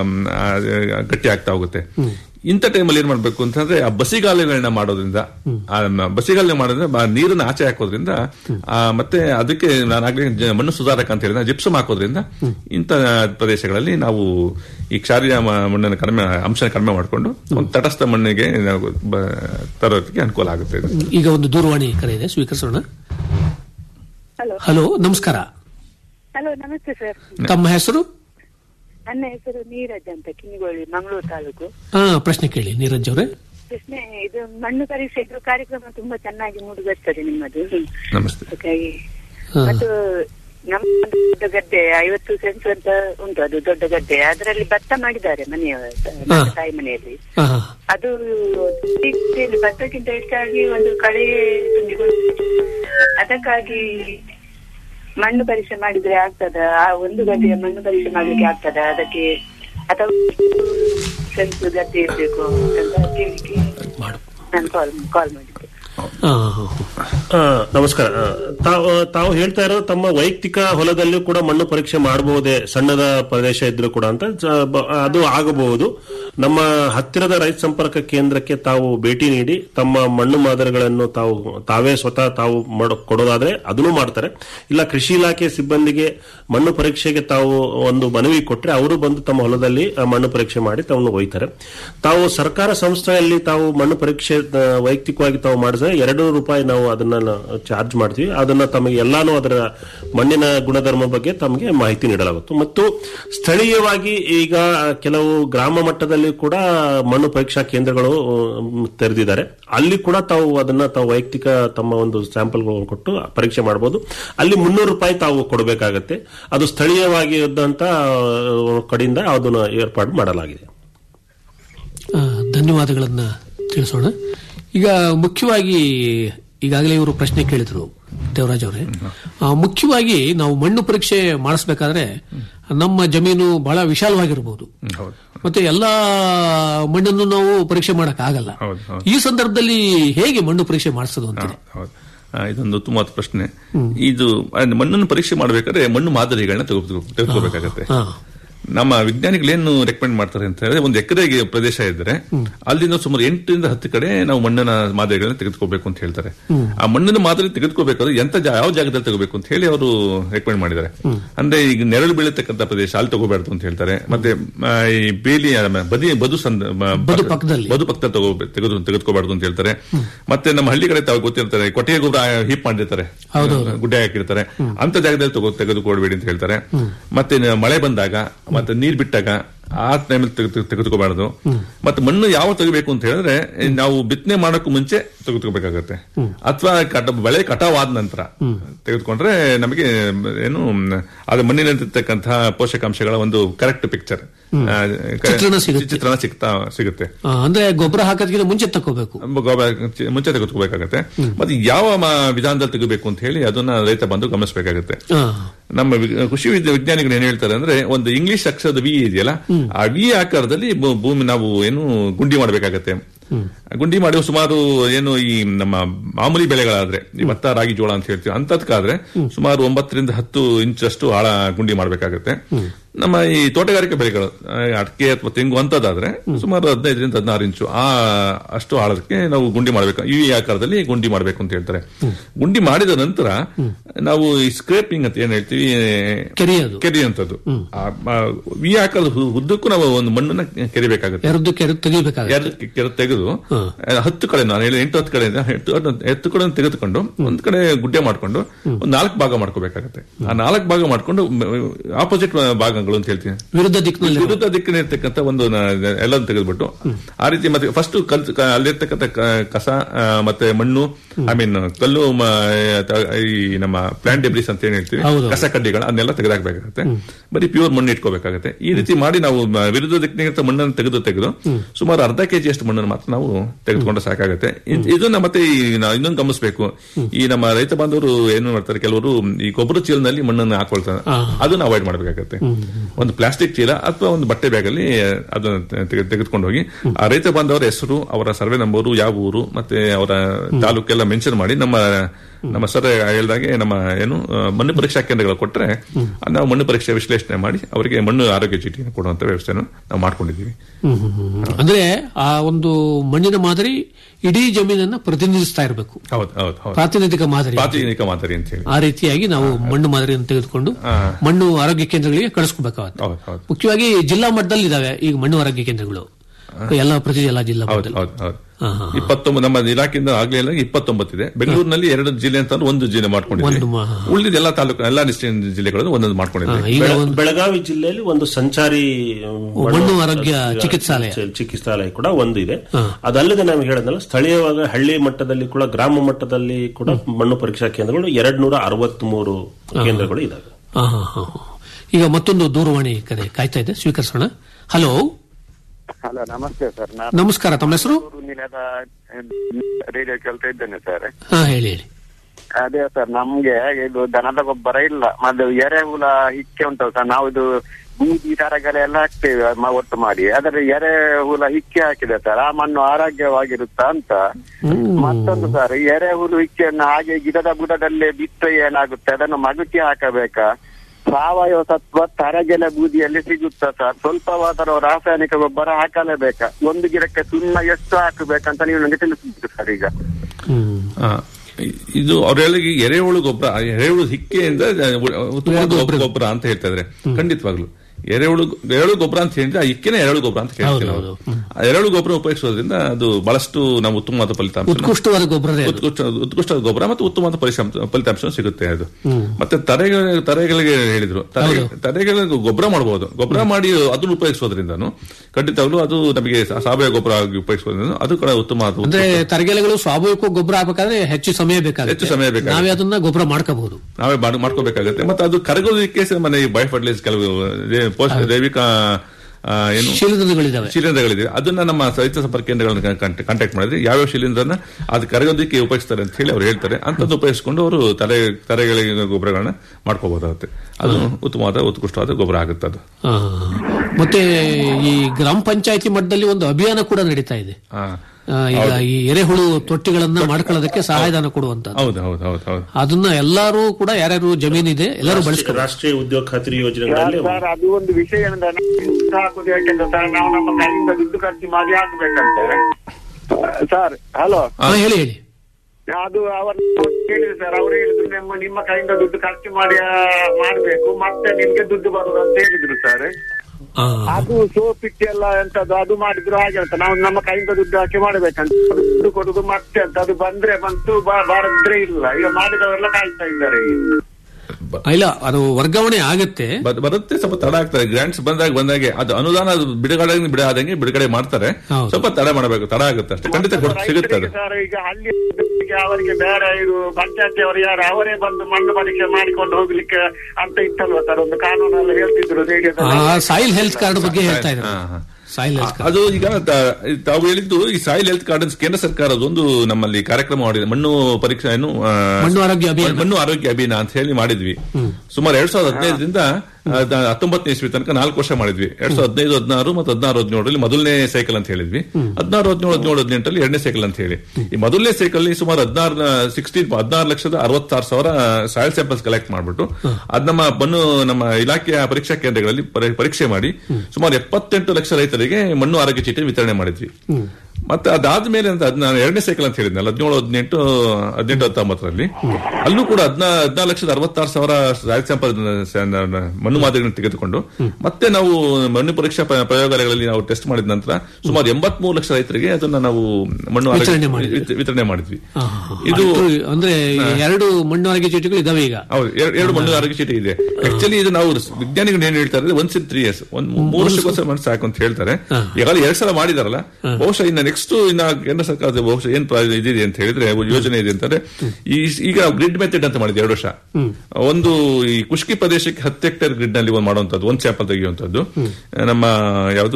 ಗಟ್ಟಿ ಆಗ್ತಾ ಹೋಗುತ್ತೆ ಇಂಥ ಟೈಮಲ್ಲಿ ಏನ್ ಮಾಡ್ಬೇಕು ಅಂತಂದ್ರೆ ಆ ಬಸಿಗಾಲುಗಳನ್ನ ಮಾಡೋದ್ರಿಂದ ಆ ಮ- ಬಸಿಗಾಲನೆ ಮಾಡೋದ್ರಿಂದ ಬ- ನೀರನ್ನ ಆಚೆ ಹಾಕೋದ್ರಿಂದ ಆ, ಮತ್ತೆ ಅದಕ್ಕೆ ನಾನು ಆಗ್ಲೇ ಜ- ಮಣ್ಣು ಸುಧಾರಕ ಅಂತ ಹೇಳಿದ ಜಿಪ್ಸಮ್ ಹಾಕೋದ್ರಿಂದ ಇಂಥ ಪ್ರದೇಶಗಳಲ್ಲಿ ನಾವು ಈ ಕ್ಷಾರೀಯ ಮ- ಮಣ್ಣನ್ನು ಕಡಿಮೆ ಅಂಶ ಕಡಿಮೆ ಮಾಡಿಕೊಂಡು ಒಂದು ತಟಸ್ಥ ಮಣ್ಣಿಗೆ ನಾವು ಬ- ತರೋದಕ್ಕೆ ಅನುಕೂಲ ಆಗುತ್ತೆ ಇದು. ಈಗ ಒಂದು ದೂರವಾಣಿ ಕರೆ ಇದೆ ಸ್ವೀಕರಿಸೋಣ ಹಲೋ ಹಲೋ ನಮಸ್ಕಾರ ಹಲೋ ನಮಸ್ತೆ ಸರ್ ತಮ್ಮ ಹೆಸರು ನನ್ನ ಹೆಸರು ನೀರಜ್ ಅಂತ ಕಿನ್ನಿಗೋಳಿ ಮಂಗಳೂರು ತಾಲೂಕು ಹಾ ಪ್ರಶ್ನೆ ಕೇಳಿ ನೀರಜ್ ಅವರೇ ಪ್ರಶ್ನೆ ಇದು ಮಣ್ಣು ಪರೀಕ್ಷೆ ಇದು ಕಾರ್ಯಕ್ರಮ ತುಂಬಾ ಚೆನ್ನಾಗಿ ಮೂಡಿ ಬರ್ತದೆ ನಿಮ್ಮದು ನಮಸ್ತೆ ಹಾಗಾಗಿ ಹಾ. ಮತ್ತು ನಮ್ಮ ಒಂದು ದೊಡ್ಡ ಗದ್ದೆ ಐವತ್ತು ಸೆನ್ಸ್ ಅಂತ ಉಂಟು ಅದು ದೊಡ್ಡ ಗದ್ದೆ ಅದರಲ್ಲಿ ಭತ್ತ ಮಾಡಿದ್ದಾರೆ ಮನೆಯ ನನ್ನ ಹಾ. ತಾಯಿ ಮನೆಯಲ್ಲಿ ಹಾ, ಹಾ. ಅದು ಇಲ್ಲಿ ಭತ್ತಕ್ಕಿಂತ ಹೆಚ್ಚಾಗಿ ಒಂದು ಕಳೆ ತುಂಬಿಕೊಂಡು ಅದಕ್ಕಾಗಿ ಮಣ್ಣು ಪರೀಕ್ಷೆ ಮಾಡಿದ್ರೆ ಆಗ್ತದ ಆ ಒಂದು ಗದ್ದೆಯ ಮಣ್ಣು ಪರೀಕ್ಷೆ ಮಾಡ್ಲಿಕ್ಕೆ ಆಗ್ತದ ಅದಕ್ಕೆ ಅಥವಾ ಸೆನ್ಸ್ ಗದ್ದೆ ಇರ್ಬೇಕು ಅಂತ ಕೇಳಿಕ್ಕೆ ಮಾಡು ನಾನು ಕಾಲ್ ಕಾಲ್ ಮಾಡಿದ್ದೆ ಹಾ, ಹಾ, ಹಾ. ಆ, ನಮಸ್ಕಾರ ಆ, ತಾವು ತಾವು ಹೇಳ್ತಾ ಇರೋ ತಮ್ಮ ವೈಯಕ್ತಿಕ ಹೊಲದಲ್ಲೂ ಕೂಡ ಮಣ್ಣು ಪರೀಕ್ಷೆ ಮಾಡಬಹುದೇ ಸಣ್ಣದ ಪ್ರದೇಶ ಇದ್ರೂ ಕೂಡ ಅಂತ ಜ- ಬ- ಅದು ಆಗಬಹುದು ನಮ್ಮ ಹತ್ತಿರದ ರೈತ ಸಂಪರ್ಕ ಕೇಂದ್ರಕ್ಕೆ ತಾವು ಭೇಟಿ ನೀಡಿ ತಮ್ಮ ಮಣ್ಣು ಮಾದರಿಗಳನ್ನು ತಾವು ತಾವೇ ಸ್ವತಃ ತಾವು ಮಾಡ ಕೊಡೋದಾದ್ರೆ ಅದನ್ನು ಮಾಡ್ತಾರೆ ಇಲ್ಲ ಕೃಷಿ ಇಲಾಖೆ ಸಿಬ್ಬಂದಿಗೆ ಮಣ್ಣು ಪರೀಕ್ಷೆಗೆ ತಾವು ಒಂದು ಮನವಿ ಕೊಟ್ರೆ ಅವರು ಬಂದು ತಮ್ಮ ಹೊಲದಲ್ಲಿ ಆ ಮಣ್ಣು ಪರೀಕ್ಷೆ ಮಾಡಿ ತಾವನ್ನು ಒಯ್ತಾರೆ ತಾವು ಸರ್ಕಾರ ಸಂಸ್ಥೆಯಲ್ಲಿ ತಾವು ಮಣ್ಣು ಪರೀಕ್ಷೆ ಆ, ವೈಯಕ್ತಿಕವಾಗಿ ತಾವು ಮಾಡಿದ್ರೆ ಎರಡು ರೂಪಾಯಿ ನಾವು ಅದನ್ನ ಚಾರ್ಜ್ ಮಾಡ್ತೀವಿ ಅದನ್ನ ತಮಗೆ ಎಲ್ಲಾನು ಅದರ ಮಣ್ಣಿನ ಗುಣಧರ್ಮ ಬಗ್ಗೆ ತಮಗೆ ಮಾಹಿತಿ ನೀಡಲಾಗುತ್ತೆ ಮತ್ತು ಸ್ಥಳೀಯವಾಗಿ ಈಗ ಕೆಲವು ಗ್ರಾಮ ಮಟ್ಟದಲ್ಲಿ ಕೂಡ ಮಣ್ಣು ಪರೀಕ್ಷಾ ಕೇಂದ್ರಗಳು ಉಮ್, ತೆರೆದಿದ್ದಾರೆ ಅಲ್ಲಿ ಕೂಡ ತಾವು ಅದನ್ನ ತಾವು ವೈಯಕ್ತಿಕ ತಮ್ಮ ಒಂದು ಸ್ಯಾಂಪಲ್ಗಳನ್ನು ಕೊಟ್ಟು ಪರೀಕ್ಷೆ ಮಾಡಬಹುದು ಅಲ್ಲಿ ಮುನ್ನೂರು ರೂಪಾಯಿ ತಾವು ಕೊಡಬೇಕಾಗತ್ತೆ ಅದು ಸ್ಥಳೀಯವಾಗಿ ಇದ್ದಂತ ಆ, ಕಡೆಯಿಂದ ಅದನ್ನ ಏರ್ಪಾಡು ಮಾಡಲಾಗಿದೆ ಆ, ಧನ್ಯವಾದಗಳನ್ನ ತಿಳಿಸೋಣ ಈಗ ಮುಖ್ಯವಾಗಿ ಈಗಾಗಲೇ ಇವರು ಪ್ರಶ್ನೆ ಕೇಳಿದ್ರು ದೇವರಾಜ್ ಅವರೇ ಆ, ಮುಖ್ಯವಾಗಿ ನಾವು ಮಣ್ಣು ಪರೀಕ್ಷೆ ಮಾಡಿಸ್ಬೇಕಾದ್ರೆ ನಮ್ಮ ಜಮೀನು ಬಹಳ ವಿಶಾಲವಾಗಿರಬಹುದು ಹೌದು ಮತ್ತೆ ಎಲ್ಲಾ ಮಣ್ಣನ್ನು ನಾವು ಪರೀಕ್ಷೆ ಮಾಡಕ್ ಆಗಲ್ಲ ಹೌದು, ಹೌದು. ಈ ಸಂದರ್ಭದಲ್ಲಿ ಹೇಗೆ ಮಣ್ಣು ಪರೀಕ್ಷೆ ಮಾಡಿಸೋದು ಅಂತ ಹಾ, ಹೌದು ಆ, ಇದೊಂದು ಉತ್ತಮವಾದ ಪ್ರಶ್ನೆ ಇದು ಆ, ಮಣ್ಣನ್ನು ಪರೀಕ್ಷೆ ಮಾಡಬೇಕಾದ್ರೆ ಮಣ್ಣು ಮಾದರಿಗಳನ್ನ ತೆಗೆದು ತೆಗೆದುಕೋಬೇಕಾಗತ್ತೆ ಹಾ. ನಮ್ಮ ವಿಜ್ಞಾನಿಗಳೇನು ರೆಕಮೆಂಡ್ ಮಾಡ್ತಾರೆ ಅಂತ ಹೇಳಿದ್ರೆ ಒಂದು ಎಕರೆಗೆ ಪ್ರದೇಶ ಇದ್ರೆ ಅಲ್ಲಿಂದ ಸುಮಾರು ಎಂಟರಿಂದ ಹತ್ತು ಕಡೆ ನಾವು ಮಣ್ಣಿನ ಮಾದರಿಗಳನ್ನ ತೆಗೆದುಕೋಬೇಕು ಅಂತ ಹೇಳ್ತಾರೆ ಆ ಮಣ್ಣಿನ ಮಾದರಿ ತೆಗೆದುಕೋಬೇಕಾದ್ರೆ ಎಂತ ಜಾ- ಯಾವ ಜಾಗದಲ್ಲಿ ತಗೋಬೇಕು ಅಂತ ಹೇಳಿ ಅವರು ರೆಕಮೆಂಡ್ ಮಾಡಿದ್ದಾರೆ ಅಂದ್ರೆ ಈಗ ನೆರಳು ಬೀಳತಕ್ಕಂತ ಪ್ರದೇಶ ಅಲ್ಲಿ ತಗೋಬಾರ್ದು ಅಂತ ಹೇಳ್ತಾರೆ ಮತ್ತೆ ಆ, ಈ ಬೇಲಿ ಆ, ಬದಿ ಬದು ಸಂದ ಮ- ಬದು ಪಕ್ಕದಲ್ಲಿ. ಬದು ಪಕ್ಕದಲ್ಲಿ ತಗೋ ತೆಗೆದು ತೆಗೆದುಕೋಬಾರ್ದು ಅಂತ ಹೇಳ್ತಾರೆ ಮತ್ತೆ ನಮ್ಮ ಹಳ್ಳಿ ಕಡೆ ತಾವು ಗೊತ್ತಿರ್ತಾರೆ ಕೊಟ್ಟಿಗೆ ಗೊಬ್ಬರ ಹೀಪ್ ಮಾಡಿರ್ತಾರೆ ಹೌದೌದು. ಗುಡ್ಡೆ ಹಾಕಿರ್ತಾರೆ ಅಂತ ಜಾಗದಲ್ಲಿ ತಗೋ ತೆಗೆದುಕೊಡ್ಬೇಡಿ ಅಂತ ಹೇಳ್ತಾರೆ ಮತ್ತೆ ನ- ಮಳೆ ಬಂದಾಗ ಮತ್ತೆ ನೀರ್ ಬಿಟ್ಟಾಗ ಆ ಟೈಮಲ್ಲಿ ತೆಗೆದುಕೋಬಾರದು ಮತ್ತೆ ಮಣ್ಣು ಯಾವ ತೆಗಿಬೇಕು ಅಂತ ಹೇಳಿದ್ರೆ ನಾವು ಬಿತ್ತನೆ ಮಾಡೋಕ್ಕೂ ಮುಂಚೆ ತೆಗೆದುಕೋಬೇಕಾಗತ್ತೆ ಅಥವಾ ಕಟ ಬೆಳೆ ಕಟಾವಾದ ನಂತರ ತೆಗೆದುಕೊಂಡ್ರೆ ನಮಗೆ ಏನು ಅದು ಮಣ್ಣಿನಲ್ಲಿರ್ತಕ್ಕಂತಹ ಪೋಷಕಾಂಶಗಳ ಒಂದು ಕರೆಕ್ಟ್ ಪಿಕ್ಚರ್ ಚಿತ್ರಣ ಸಿಗುತ್ತೆ. ಚಿತ್ರಣ ಸಿಗ್ತಾ ಸಿಗುತ್ತೆ ಆ, ಅಂದ್ರೆ ಗೊಬ್ಬರ ಹಾಕೋದಕ್ಕಿಂತ ಮುಂಚೆ ತಕೋಬೇಕು ಗೊಬ್ಬರ ಚಿ- ಮುಂಚೆ ತೆಗೆದುಕೋಬೇಕಾಗತ್ತೆ ಮತ್ತೆ ಯಾವ ಮ- ವಿಧಾನದಲ್ಲಿ ತೆಗಿಬೇಕು ಅಂತ ಹೇಳಿ ಅದನ್ನ ರೈತ ಬಂದು ಗಮನಿಸಬೇಕಾಗತ್ತೆ ಆ, ನಮ್ಮ ವಿ- ಕೃಷಿ ವಿದ್ಯ- ವಿಜ್ಞಾನಿಗಳು ಏನ್ ಹೇಳ್ತಾರೆ ಅಂದ್ರೆ ಒಂದು ಇಂಗ್ಲಿಷ್ ಅಕ್ಷರದ ವಿ ಇದೆಯಲ್ಲ ಆ ವಿ ಆಕಾರದಲ್ಲಿ ಭೂ- ಭೂಮಿ ನಾವು ಏನು ಗುಂಡಿ ಮಾಡಬೇಕಾಗತ್ತೆ ಗುಂಡಿ ಮಾಡಿ ಸುಮಾರು ಏನು ಈ ನಮ್ಮ ಮಾಮೂಲಿ ಬೆಳೆಗಳಾದ್ರೆ ಈ ಭತ್ತ ರಾಗಿ ಜೋಳ ಅಂತ ಹೇಳ್ತೀವಿ ಅಂತದ್ಕಾದ್ರೆ ಸುಮಾರು ಒಂಬತ್ತರಿಂದ ಹತ್ತು ಇಂಚಷ್ಟು ಆಳ ಗುಂಡಿ ಮಾಡಬೇಕಾಗತ್ತೆ ನಮ್ಮ ಈ ತೋಟಗಾರಿಕೆ ಬೆಳೆಗಳು ಆ, ಅಡಿಕೆ ಅಥವಾ ತೆಂಗು ಅಂತದಾದ್ರೆ ಸುಮಾರು ಹದಿನೈದರಿಂದ ಹದಿನಾರು ಇಂಚು ಆ ಅಷ್ಟು ಆಳಕ್ಕೆ ನಾವು ಗುಂಡಿ ಮಾಡಬೇಕು ಈ ಆಕಾರದಲ್ಲಿ ಗುಂಡಿ ಮಾಡಬೇಕು ಅಂತ ಹೇಳ್ತಾರೆ ಗುಂಡಿ ಮಾಡಿದ ನಂತರ ನಾವು ಈ ಸ್ಕ್ರೇಪಿಂಗ್ ಅಂತ ಏನ್ ಹೇಳ್ತೀವಿ ಕೆರೆಯೋದು. ಕೆರೆಯುವಂಥದ್ದು ಆ, ಆ, ವಿ ಆಕಾರದ ಹು- ಉದ್ದಕ್ಕೂ ನಾವು ಒಂದು ಮಣ್ಣನ್ನ ಕೆರಿಬೇಕಾಗುತ್ತೆ ಎರೆದು ಕೆರೆ ತೆಗಿಬೇಕಾಗುತ್ತೆ ಎರಡು ಕೆರೆ ತೆಗೆದು ಆ, ಹತ್ತು ಕಡೆ ನಾನು ಹೇಳಿ ಎಂಟು ಹತ್ತು ಕಡೆ ಹತ್ತು ಹತ್ತು ಕಡೆ ತೆಗೆದುಕೊಂಡು ಒಂದ್ ಕಡೆ ಗುಡ್ಡೆ ಮಾಡ್ಕೊಂಡು ಒಂದ್ ನಾಲ್ಕು ಭಾಗ ಮಾಡ್ಕೋಬೇಕಾಗತ್ತೆ ಆ ನಾಲ್ಕು ಭಾಗ ಮಾಡ್ಕೊಂಡು ಆಪೋಸಿಟ್ ಭಾಗಗಳು ಅಂತ ಹೇಳ್ತೀನಿ ವಿರುದ್ಧ ದಿಕ್ಕಿನಲ್ಲಿ ವಿರುದ್ಧ ದಿಕ್ಕಿನಿರ್ತಕ್ಕಂಥ ಒಂದು ನ- ಎಲ್ಲದನ್ನು ತೆಗೆದ್ಬಿಟ್ಟು ಆ ರೀತಿ ಮತ್ತೆ ಫಸ್ಟ್ ಕಲ್ ಕ- ಅಲ್ಲಿರ್ತಕ್ಕಂಥ ಕ- ಕಸ ಆ, ಮತ್ತೆ ಮಣ್ಣು ಐ ಮೀನ್ ಕಲ್ಲು ಮ- ತ- ಈ ನಮ್ಮ ಪ್ಲಾಂಟ್ ಡೆಬ್ರಿಸ್ ಅಂತ ಏನ್ ಹೇಳ್ತೀವಿ ಹೌದು. ಕಸ ಕಡ್ಡಿಗಳು ಅದನ್ನೆಲ್ಲ ತೆಗೆದಾಕಬೇಕಾಗತ್ತೆ ಬರೀ ಪ್ಯೂರ್ ಮಣ್ಣು ಇಟ್ಕೋಬೇಕಾಗತ್ತೆ ಈ ರೀತಿ ಮಾಡಿ ನಾವು ಮ- ವಿರುದ್ಧ ದಿಕ್ಕಿನಿಂದ ಮಣ್ಣನ್ನು ತೆಗೆದು ತೆಗೆದು ಸುಮಾರು ಅರ್ಧ ಕೆಜಿ ಅಷ್ಟು ಮಣ್ಣನ್ನು ಮಾತ್ರ ನಾವು ತೆಗೆದುಕೊಂಡ್ರೆ ಸಾಕಾಗುತ್ತೆ ಇದ್- ಇದನ್ನ ಮತ್ತೆ ಈ ನಾವು ಇನ್ನೊಂದು ಗಮನಿಸಬೇಕು ಈ ನಮ್ಮ ರೈತ ಬಾಂಧವರು ಏನು ಮಾಡ್ತಾರೆ ಕೆಲವರು ಈ ಗೊಬ್ಬರ ಚೀಲದಲ್ಲಿ ಮಣ್ಣನ್ನು ಹಾಕೊಳ್ತಾರೆ ಅದನ್ನ ಅವಾಯ್ಡ್ ಮಾಡಬೇಕಾಗತ್ತೆ ಒಂದು ಪ್ಲಾಸ್ಟಿಕ್ ಚೀಲ ಅಥವಾ ಒಂದು ಬಟ್ಟೆ ಬ್ಯಾಗ್ ಅಲ್ಲಿ ಅದನ್ನ ತೆಗೆ- ತೆಗೆದುಕೊಂಡು ಹೋಗಿ ಆ ರೈತ ಬಾಂಧವರ ಹೆಸರು ಅವರ ಸರ್ವೆ ನಂಬರು ಯಾವ ಊರು ಮತ್ತೆ ಅವರ ತಾಲೂಕೆಲ್ಲ ಮೆನ್ಷನ್ ಮಾಡಿ ನಮ್ಮ ನಮ್ಮ ಸರ್ ಹೇಳ್ದಾಗೆ ನಮ್ಮ ಏನು ಆ, ಮಣ್ಣು ಪರೀಕ್ಷಾ ಕೇಂದ್ರಗಳು ಕೊಟ್ರೆ ನಾವು ಮಣ್ಣು ಪರೀಕ್ಷೆ ವಿಶ್ಲೇಷಣೆ ಮಾಡಿ ಅವರಿಗೆ ಮಣ್ಣು ಆರೋಗ್ಯ ಚೀಟಿಯನ್ನು ಕೊಡುವಂತ ವ್ಯವಸ್ಥೆಯನ್ನು ನಾವು ಮಾಡ್ಕೊಂಡಿದ್ದೀವಿ ಹ್ಮ್, ಹ್ಮ್, ಹ್ಮ್. ಅಂದ್ರೆ ಆ ಒಂದು ಮಣ್ಣಿನ ಮಾದರಿ ಇಡೀ ಜಮೀನನ್ನ ಪ್ರತಿನಿಧಿಸ್ತಾ ಇರಬೇಕು ಹೌದು ಹೌದು ಹೌದು ಪ್ರಾತಿನಿಧಿಕ ಮಾದರಿ ಪ್ರಾತಿನಿಧಿಕ ಮಾದರಿ ಅಂತ ಹೇಳಿ ಆ ರೀತಿಯಾಗಿ ನಾವು ಮಣ್ಣು ಮಾದರಿಯನ್ನು ತೆಗೆದುಕೊಂಡು ಮಣ್ಣು ಆರೋಗ್ಯ ಕೇಂದ್ರಗಳಿಗೆ ಕಳಿಸ್ಕೋಬೇಕಾಗುತ್ತೆ ಹೌದು ಹೌದು ಮುಖ್ಯವಾಗಿ ಜಿಲ್ಲಾ ಮಟ್ಟದಲ್ಲಿ ಇದಾವೆ ಈಗ ಮಣ್ಣು ಆರೋಗ್ಯ ಕೇಂದ್ರಗಳು ಎಲ್ಲ ಪ್ರತಿ ಎಲ್ಲ ಜಿಲ್ಲಾ ಹೌದು ಮಟ್ಟದಲ್ಲಿ ಹೌದು ಹೌದು ಹಾ, ಹಾ. ಇಪ್ಪತ್ತೊಂಬತ್ತು ನಮ್ಮ ಇಲಾಖೆಯಿಂದ ಆಗ್ಲೇ ಇಲ್ಲ ಇಪ್ಪತ್ತೊಂಬತ್ತಿದೆ ಬೆಂಗಳೂರಿನಲ್ಲಿ ಎರಡು ಜಿಲ್ಲೆ ಅಂತ ಅಂದ್ರೆ ಒಂದು ಜಿಲ್ಲೆ ಮಾಡ್ಕೊಂಡಿದ್ವಿ ಒಂದು ಮಾ- ಹಾ. ಉಳಿದ ಎಲ್ಲ ತಾಲೂಕು ಎಲ್ಲ ಡಿಸ್ಟ್ರಿಕ್ಟ್ ಜಿಲ್ಲೆಗಳನ್ನು ಒಂದೊಂದು ಹಾ, ಮಾಡ್ಕೊಂಡಿದ್ವಿ ಈಗ ಬೆಳ- ಒಂದು ಬೆಳಗಾವಿ ಜಿಲ್ಲೆಯಲ್ಲಿ ಒಂದು ಸಂಚಾರಿ ಆ, ಮಣ್ಣು ಆರೋಗ್ಯ ಚಿಕಿತ್ಸಾಲಯ. ಚಿ- ಚಿಕಿತ್ಸಾಲಯ ಕೂಡ ಒಂದು ಇದೆ ಹಾ. ಅದಲ್ಲದೆ ನಮ್ಗೆ ಹೇಳಿದ್ನಲ್ಲ ಸ್ಥಳೀಯವಾಗಿ ಹಳ್ಳಿ ಮಟ್ಟದಲ್ಲಿ ಕೂಡ ಗ್ರಾಮ ಮಟ್ಟದಲ್ಲಿ ಕೂಡ ಮಣ್ಣು ಪರೀಕ್ಷಾ ಕೇಂದ್ರಗಳು ಎರಡ್ ನೂರ ಅರವತ್ಮೂರು ಕೇಂದ್ರಗಳು ಇದಾವೆ ಹಾ, ಹಾ, ಹಾ, ಹಾ. ಈಗ ಮತ್ತೊಂದು ದೂರವಾಣಿ ಕರೆ ಕಾಯ್ತಾ ಇದೆ ಸ್ವೀಕರಿಸೋಣ ಹಲೋ ಹಲೋ ನಮಸ್ತೆ ಸರ್ ನಾನು ನಮಸ್ಕಾರ ತಮ್ಮ ಹೆಸರು ದಿನದ ರೇಡಿಯೋ ಕೇಳ್ತಾ ಇದ್ದೇನೆ ಸರ್ ಹಾ ಹೇಳಿ ಹೇಳಿ ಅದೇ ಸರ್ ನಮ್ಗೆ ಇದು ದನದ ಗೊಬ್ಬರ ಇಲ್ಲ ಮತ್ತೆ ಎರೆಹುಳ ಹಿಕ್ಕೆ ಉಂಟು ಸರ್ ನಾವು ಇದು ಬೂದಿ ತರಗಳೆಲ್ಲ ಹಾಕ್ತೇವೆ ಮ- ಒಟ್ಟು ಮಾಡಿ ಅದರ ಎರೆಹುಳ ಹಿಕ್ಕೆ ಹಾಕಿದೆ ಸರ್ ಆ ಮಣ್ಣು ಆರೋಗ್ಯವಾಗಿರುತ್ತಾ ಅಂತ ಮತ್ತೊಂದು ಸರ್ ಎರೆಹುಳು ಹಿಕ್ಕೆಯನ್ನು ಹಾಗೆ ಗಿಡದ ಬುಡದಲ್ಲೇ ಬಿಟ್ಟರೆ ಏನಾಗುತ್ತೆ ಅದನ್ನು ಮಗುಚಿ ಹಾಕಬೇಕಾ ಸಾವಯವ ಸತ್ವ ತರಗೆಲೆ ಬೂದಿಯಲ್ಲಿ ಸಿಗುತ್ತಾ ಸರ್ ಸ್ವಲ್ಪವಾದರೂ ರಾಸಾಯನಿಕ ಗೊಬ್ಬರ ಹಾಕಲೇಬೇಕಾ ಒಂದು ಗಿಡಕ್ಕೆ ಸುಣ್ಣ ಎಷ್ಟು ಹಾಕಬೇಕಂತ ನೀವು ನನಗೆ ತಿಳಿಸ್ಬೇಕು ಸರ್ ಈಗ ಹ್ಮ್ ಆ, ಇದು ಅವ್ರ ಹೇಳಿಗೆ ಎರೆಹುಳು ಗೊಬ್ಬರ ಎರೆಹುಳು ಹಿಕ್ಕೆಯಿಂದ ಉತ್ತಮ ಗೊಬ್ಬರ ಅಂತ ಹೇಳ್ತಾ ಇದ್ರೆ ಖಂಡಿತವಾಗ್ಲು ಎರೆಹುಳು ಎರೆಹುಳು ಗೊಬ್ಬರ ಅಂತ ಹೇಳಿದ್ರೆ ಆ ಹಿಕ್ಕೆನೇ ಎರೆಹುಳು ಗೊಬ್ಬರ ಅಂತ ಹೇಳ್ತೀವಿ ನಾವು ಹೌದು, ಆ ಎರೆಹುಳು ಗೊಬ್ಬರ ಉಪಯೋಗಿಸೋದ್ರಿಂದ ಅದು ಬಹಳಷ್ಟು ನಾವು ಉತ್ತಮವಾದ ಫಲಿತಾಂಶ ಉತ್ಕೃಷ್ಟವಾದ ಗೊಬ್ಬರನೇ ಅದು. ಉತ್ಕೃಷ್ಟ ಉತ್ಕೃಷ್ಟ ಗೊಬ್ಬರ ಮತ್ತು ಉತ್ತಮವಾದ ಪರಿಶ್ರಮ ಫಲಿತಾಂಶ ಸಿಗುತ್ತೆ ಅದು ಮತ್ತೆ ತರೆಗಳ ತರೆಗಳಿಗೆ ಹೇಳಿದ್ರು ತರೆ ತರೆಗಳಿಗೆ ಗೊಬ್ಬರ ಮಾಡಬಹುದು ಗೊಬ್ಬರ ಮಾಡಿ ಅದನ್ನು ಉಪಯೋಗಿಸೋದ್ರಿಂದನು ಖಂಡಿತವಾಗ್ಲೂ ಅದು ನಮಗೆ ಸಾವಯವ ಗೊಬ್ಬರ ಆಗಿ ಉಪಯೋಗಿಸೋದ್ರಿಂದ ಅದು ಕೂಡ ಉತ್ತಮವಾದ ಅಂದ್ರೆ ತರಗೆಲೆಗಳು ಸ್ವಾಭಾವಿಕ ಗೊಬ್ಬರ ಆಗ್ಬೇಕಾದ್ರೆ ಹೆಚ್ಚು ಸಮಯ ಬೇಕಾಗುತ್ತೆ ಹೆಚ್ಚು ಸಮಯ ಬೇಕಾಗುತ್ತೆ. ನಾವೇ ಅದನ್ನ ಗೊಬ್ಬರ ಮಾಡ್ಕೋಬಹುದು ನಾವೇ ಮಾಡ್- ಮಾಡ್ಕೋಬೇಕಾಗುತ್ತೆ ಮತ್ತೆ ಅದು ಕರಗೋದಕ್ಕೆ ಸಹ ಮನೆ ಬಯೋ ಫರ್ಟಿಲೈಸ್ ಕೆಲವು ದೇ- ಪೋಷಕ ಜೈವಿಕ ಆ, ಏನು ಶಿಲೀಂಧ್ರಗಳಿದಾವೆ ಶಿಲೀಂಧ್ರಗಳಿದೆ ಅದನ್ನ ನಮ್ಮ ರೈತ ಸಂಪರ್ಕ ಕೇಂದ್ರಗಳನ್ನ ಕಾಂಟ್ಯಾಕ್ಟ್ ಮಾಡಿದ್ರೆ ಯಾವ್ಯಾವ ಶಿಲೀಂಧ್ರನ ಅದು ಕರಗೋದಕ್ಕೆ ಉಪಯೋಗಿಸ್ತಾರೆ ಅಂತ ಹೇಳಿ ಅವ್ರು ಹೇಳ್ತಾರೆ ಅಂತದ್ದು ಉಪಯೋಗಿಸ್ಕೊಂಡು ಅವರು ತಲೆ ತಲೆಗಳಿಗೆ ಗೊಬ್ಬರಗಳನ್ನ ಮಾಡ್ಕೋಬಹುದಾಗುತ್ತೆ ಅದು ಉತ್ತಮವಾದ ಉತ್ಕೃಷ್ಟವಾದ ಗೊಬ್ಬರ ಆಗುತ್ತೆ ಅದು ಆ, ಮತ್ತೆ ಈ ಗ್ರಾಮ ಪಂಚಾಯತಿ ಮಟ್ಟದಲ್ಲಿ ಒಂದು ಅಭಿಯಾನ ಕೂಡ ನಡೀತಾ ಇದೆ ಆ, ಆ, ಈಗ ಈ ಎರೆಹುಳು ತೊಟ್ಟಿಗಳನ್ನ ಮಾಡ್ಕೊಳ್ಳೋದಕ್ಕೆ ಸಹಾಯಧನ ಕೊಡುವಂತ ಹೌದು ಹೌದು ಹೌದು ಹೌದು ಅದನ್ನ ಎಲ್ಲರೂ ಕೂಡ ಯಾರ್ಯಾರು ಜಮೀನಿದೆ ಎಲ್ಲರೂ ಬಳಸ್ಕೊಂಡು ರಾಷ್ಟ್ರೀಯ ಉದ್ಯೋಗ ಖಾತ್ರಿ ಯೋಜನೆಗಳಲ್ಲಿ ಸರ್ ಅದು ಒಂದು ವಿಷಯ ಏನಂದ್ರೆ ನಾವು ದುಡ್ಡು ಹಾಕುದು ಯಾಕೆಂದ್ರೆ ಸರ್ ನಾವು ನಮ್ಮ ಕೈಯಿಂದ ದುಡ್ಡು ಖರ್ಚು ಮಾಡಿ ಹಾಕ್ಬೇಕಂತೆ ಸರ್ ಹಲೋ ಹಾ ಹೇಳಿ ಹೇಳಿ ಅದು ಅವರು ಕೇಳಿದ್ರು ಸರ್ ಅವ್ರು ಹೇಳಿದ್ರು ನಿಮ್ಮ ನಿಮ್ಮ ಕೈಯಿಂದ ದುಡ್ಡು ಖರ್ಚು ಮಾಡಿ ಆ, ಮಾಡ್ಬೇಕು ಮತ್ತೆ ನಿಮ್ಗೆ ದುಡ್ಡು ಬರುದು ಅಂತ ಹೇಳಿದ್ರು ಸರ್ ಆ, ಅದು ಸೋಪ್ ಇಟ್ಟೆಲ್ಲ ಎಂತದ್ದು ಅದು ಮಾಡಿದ್ರು ಹಾಗೆ ಅಂತ ನಾವು ನಮ್ಮ ಕೈಯಿಂದ ದುಡ್ಡು ಹಾಕಿ ಮಾಡ್ಬೇಕಂತ ಅದು ದುಡ್ಡು ಕೊಡುದು ಮತ್ತೆ ಅಂತ ಅದು ಬಂದ್ರೆ ಬಂತು ಬಾ- ಬಾರದ್ರೆ ಇಲ್ಲ ಈಗ ಮಾಡಿದವರೆಲ್ಲ ಕಾಯ್ತಾ ಇದ್ದಾರೆ ಈಗ. ಇಲ್ಲ ಅದು ವರ್ಗಾವಣೆ ಆಗತ್ತೆ ಬ- ಬರುತ್ತೆ ಸ್ವಲ್ಪ ತಡ ಆಗ್ತದೆ ಗ್ರಾಂಟ್ಸ್ ಬಂದಾಗ ಬಂದಾಗೆ ಅದು ಅನುದಾನ ಅದು ಬಿಡುಗಡೆ ಬಿಡ ಆದಂಗೆ ಬಿಡುಗಡೆ ಮಾಡ್ತಾರೆ ಹೌದು. ಸ್ವಲ್ಪ ತಡ ಮಾಡಬೇಕು ತಡ ಆಗುತ್ತೆ ಅಷ್ಟೇ ಖಂಡಿತ ಕೊಡ್- ಸಿಗುತ್ತೆ ಅದು ರೈತರಿಗೆ ಸರ್ ಈಗ ಹಳ್ಳಿ ಜನರಿಗೆ ಅವರಿಗೆ ಬೇರೆ ಇದು ಪಂಚಾಯತಿ ಅವರು ಯಾರು ಅವರೇ ಬಂದು ಮಣ್ಣು ಪರೀಕ್ಷೆ ಮಾಡಿಕೊಂಡು ಹೋಗ್ಲಿಕ್ಕೆ ಅಂತ ಇತ್ತಲ್ವಾ ಸರ್ ಒಂದು ಕಾನೂನಲ್ಲಿ ಹೇಳ್ತಿದ್ರು ರೇಡಿಯೋದಲ್ಲಿ ಸಾಯಿಲ್ ಹೆಲ್ತ್ ಕಾರ್ಡ್ ಬಗ್ಗೆ ಹೇಳ್ತಾ ಇದ್ದಾರೆ ಹಾ, ಹಾ. ಸಾಯಿಲ್ ಹೆಲ್ತ್ ಕಾರ್ಡ್ ಅದು ಈಗ ತ- ತಾವು ಹೇಳಿದ್ದು ಈ ಸಾಯಿಲ್ ಹೆಲ್ತ್ ಕಾರ್ಡ್ ಕೇಂದ್ರ ಸರ್ಕಾರದ ಒಂದು ನಮ್ಮಲ್ಲಿ ಕಾರ್ಯಕ್ರಮ ಮಾಡಿದೆ ಮಣ್ಣು ಪರೀಕ್ಷೆ ಏನು ಆ, ಮಣ್ಣು ಆರೋಗ್ಯ ಅಭಿಯಾನ. ಮಣ್ಣು ಆರೋಗ್ಯ ಅಭಿಯಾನ ಅಂತ ಹೇಳಿ ಮಾಡಿದ್ವಿ ಸುಮಾರು ಎರಡ್ ಸಾವಿರದ ಹದಿನೈದರಿಂದ ಹತ್ತೊಂಬತ್ತನೇ ಇಸ್ವಿ ತನಕ ನಾಲ್ಕು ವರ್ಷ ಮಾಡಿದ್ವಿ ಎರಡ್ ಸಾವಿರದ ಹದಿನೈದು ಹದಿನಾರು ಮತ್ತು ಹದಿನಾರು ಹದಿನೇಳರಲ್ಲಿ ಮೊದಲನೇ ಸೈಕಲ್ ಅಂತ ಹೇಳಿದ್ವಿ ಹದಿನಾರು ಹದಿನೇಳು ಹದಿನೇಳು ಹದಿನೆಂಟರಲ್ಲಿ ಎರಡನೇ ಸೈಕಲ್ ಅಂತ ಹೇಳಿ ಈ ಮೊದಲನೇ ಸೈಕಲ್ ಸುಮಾರು ಹದಿನಾರು ಸಿಕ್ಸ್ಟೀನ್ ಹದಿನಾರು ಲಕ್ಷದ ಅರವತ್ತಾರು ಸಾವಿರ ಸಾಯಿಲ್ ಸ್ಯಾಂಪಲ್ಸ್ ಕಲೆಕ್ಟ್ ಮಾಡ್ಬಿಟ್ಟು ಅದ್ ನಮ್ಮ ಮಣ್ಣು ನಮ್ಮ ಇಲಾಖೆಯ ಪರೀಕ್ಷಾ ಕೇಂದ್ರಗಳಲ್ಲಿ ಪರಿ- ಪರೀಕ್ಷೆ ಮಾಡಿ ಸುಮಾರು ಎಪ್ಪತ್ತೆಂಟು ಲಕ್ಷ ರೈತರಿಗೆ ಮಣ್ಣು ಆರೋಗ್ಯ ಚೀಟಿ ವಿತರಣೆ ಮಾಡಿದ್ವಿ ಮತ್ತೆ ಅದಾದ್ಮೇಲೆ ಅಂತ ಅದ್ ನಾನು ಎರಡನೇ ಸೈಕಲ್ ಅಂತ ಹೇಳಿದ್ನಲ್ಲ ಹದಿನೇಳು ಹದಿನೆಂಟು ಹದಿನೆಂಟು ಹತ್ತೊಂಬತ್ತರಲ್ಲಿ ಅಲ್ಲೂ ಕೂಡ ಹದಿನಾ ಹದಿನಾರು ಲಕ್ಷದ ಅರವತ್ತಾರು ಸಾವಿರ ಸಾಯಿಲ್ ಸ್ಯಾಂಪಲ್ ಮಣ್ಣು ಮಾದರಿಗಳನ್ನು ತೆಗೆದುಕೊಂಡು ಮತ್ತೆ ನಾವು ಮಣ್ಣು ಪರೀಕ್ಷಾ ಪ- ಪ್ರಯೋಗಾಲಯಗಳಲ್ಲಿ ನಾವು ಟೆಸ್ಟ್ ಮಾಡಿದ ನಂತರ ಸುಮಾರು ಎಂಬತ್ಮೂರು ಲಕ್ಷ ರೈತರಿಗೆ ಅದನ್ನ ನಾವು ಮಣ್ಣು ಆರೋಗ್ಯ- ವಿತರಣೆ ಮಾಡಿದ್ವಿ. ವಿತ- ವಿತರಣೆ ಮಾಡಿದ್ವಿ ಆ, ಹಾ, ಹಾ. ಇದು ಇದು ಅಂದ್ರೆ ಎರಡು ಮಣ್ಣು ಆರೋಗ್ಯ ಚೀಟಿಗಳು ಇದಾವೆ ಈಗ ಹೌದು ಎರಡು ಎರಡು ಮಣ್ಣು ಆರೋಗ್ಯ ಚೀಟಿ ಇದೆ ಆಕ್ಚುಲಿ ಇದು ನಾವು ವಿಜ್ಞಾನಿಗಳು ಏನ್ ಹೇಳ್ತಾರೆ ಒನ್ಸ್ ಇನ್ ತ್ರೀ ಇಯರ್ಸ್ ಒಂದ್ ಮೂರು ವರ್ಷಕ್ಕೋಸ್ಕರ ಮಣ್ಣು ಸಾಕು ಅಂತ ಹೇಳ್ತಾರೆ ಈಗಾಗಲೇ ಎರಡ್ ಸಲ ಮಾಡಿದಾರಲ್ಲ ಬಹುಶಃ ಇನ್ನ ನೆಕ್ಸ್ಟ್ ಇನ್ನ ಕೇಂದ್ರ ಸರ್ಕಾರದ ಬಹುಶಃ ಏನ್ ಪ್ರಾ- ಇದಿದೆ ಅಂತ ಹೇಳಿದ್ರೆ ಒಂದು ಯೋಜನೆ ಇದೆ ಅಂತಂದ್ರೆ ಈ ಈಗ ಗ್ರಿಡ್ ಮೆಥಡ್ ಅಂತ ಮಾಡಿದ್ವಿ ಎರಡು ವರ್ಷ ಒಂದು ಈ ಕುಷ್ಕಿ ಪ್ರದೇಶಕ್ಕೆ ಹತ್ತು ಹೆಕ್ಟೇರ್ ಗ್ರಿಡ್ ನಲ್ಲಿ ಒಂದು ಮಾಡುವಂತದ್ದು ಒಂದು ಸ್ಯಾಂಪಲ್ ತೆಗೆಯುವಂತದ್ದು ನಮ್ಮ ಯಾವುದು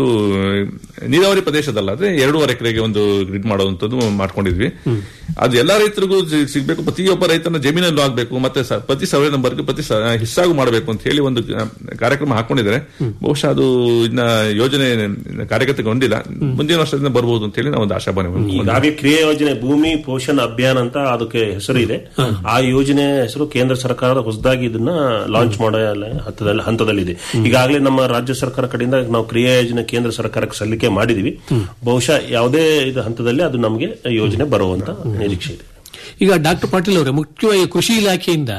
ನೀರಾವರಿ ಪ್ರದೇಶದಲ್ಲ ಅದ್ರೆ ಎರಡೂವರೆ ಎಕರೆಗೆ ಒಂದು ಗ್ರಿಡ್ ಮಾಡುವಂತದ್ದು ಮಾಡ್ಕೊಂಡಿದ್ವಿ ಅದು ಎಲ್ಲಾ ರೈತರಿಗೂ ಸಿ- ಸಿಗ್ಬೇಕು ಪ್ರತಿಯೊಬ್ಬ ರೈತನ ಜಮೀನಲ್ಲೂ ಆಗ್ಬೇಕು ಮತ್ತೆ ಸ- ಪ್ರತಿ ಸರ್ವೆ ನಂಬರ್ಗೆ ಪ್ರತಿ ಸ- ಹಿಸ್ಸಾಗೂ ಮಾಡಬೇಕು ಅಂತ ಹೇಳಿ ಒಂದು ಆ, ಕಾರ್ಯಕ್ರಮ ಹಾಕೊಂಡಿದ್ದಾರೆ ಬಹುಶಃ ಅದು ಇನ್ನ ಯೋಜನೆ ಕಾರ್ಯಗತಗೊಂಡಿಲ್ಲ ಮುಂದಿನ ವರ್ಷದಿಂದ ಬರಬಹುದು ಅಂತ ಹೇಳಿ ನಾವು ಒಂದು ಆಶಾಭಾವನೆ ಹೊಂದಿದ್ದೀವಿ. ಈಗಾಗಲೇ ಕ್ರಿಯಾ ಯೋಜನೆ ಭೂಮಿ ಪೋಷಣ್ ಅಭಿಯಾನ ಅಂತ ಅದಕ್ಕೆ ಹೆಸರು ಇದೆ ಆ ಯೋಜನೆ ಹೆಸರು ಕೇಂದ್ರ ಸರ್ಕಾರದ ಹೊಸದಾಗಿ ಇದನ್ನ ಲಾಂಚ್ ಮಾಡೋ ಹಂತದಲ್ಲಿ ಹಂತದಲ್ಲಿದೆ ಈಗಾಗಲೇ ನಮ್ಮ ರಾಜ್ಯ ಸರ್ಕಾರ ಕಡೆಯಿಂದ ನಾವು ಕ್ರಿಯಾ ಯೋಜನೆ ಕೇಂದ್ರ ಸರ್ಕಾರಕ್ಕೆ ಸಲ್ಲಿಕೆ ಮಾಡಿದೀವಿ ಬಹುಶಃ ಯಾವುದೇ ಇದು ಹಂತದಲ್ಲಿ ಅದು ನಮಗೆ ಯೋಜನೆ ಬರುವಂತ ನಿರೀಕ್ಷೆ ಇದೆ ಈಗ ಡಾಕ್ಟರ್ ಪಾಟೀಲ್ ಅವರೇ ಮುಖ್ಯವಾಗಿ ಕೃಷಿ ಇಲಾಖೆಯಿಂದ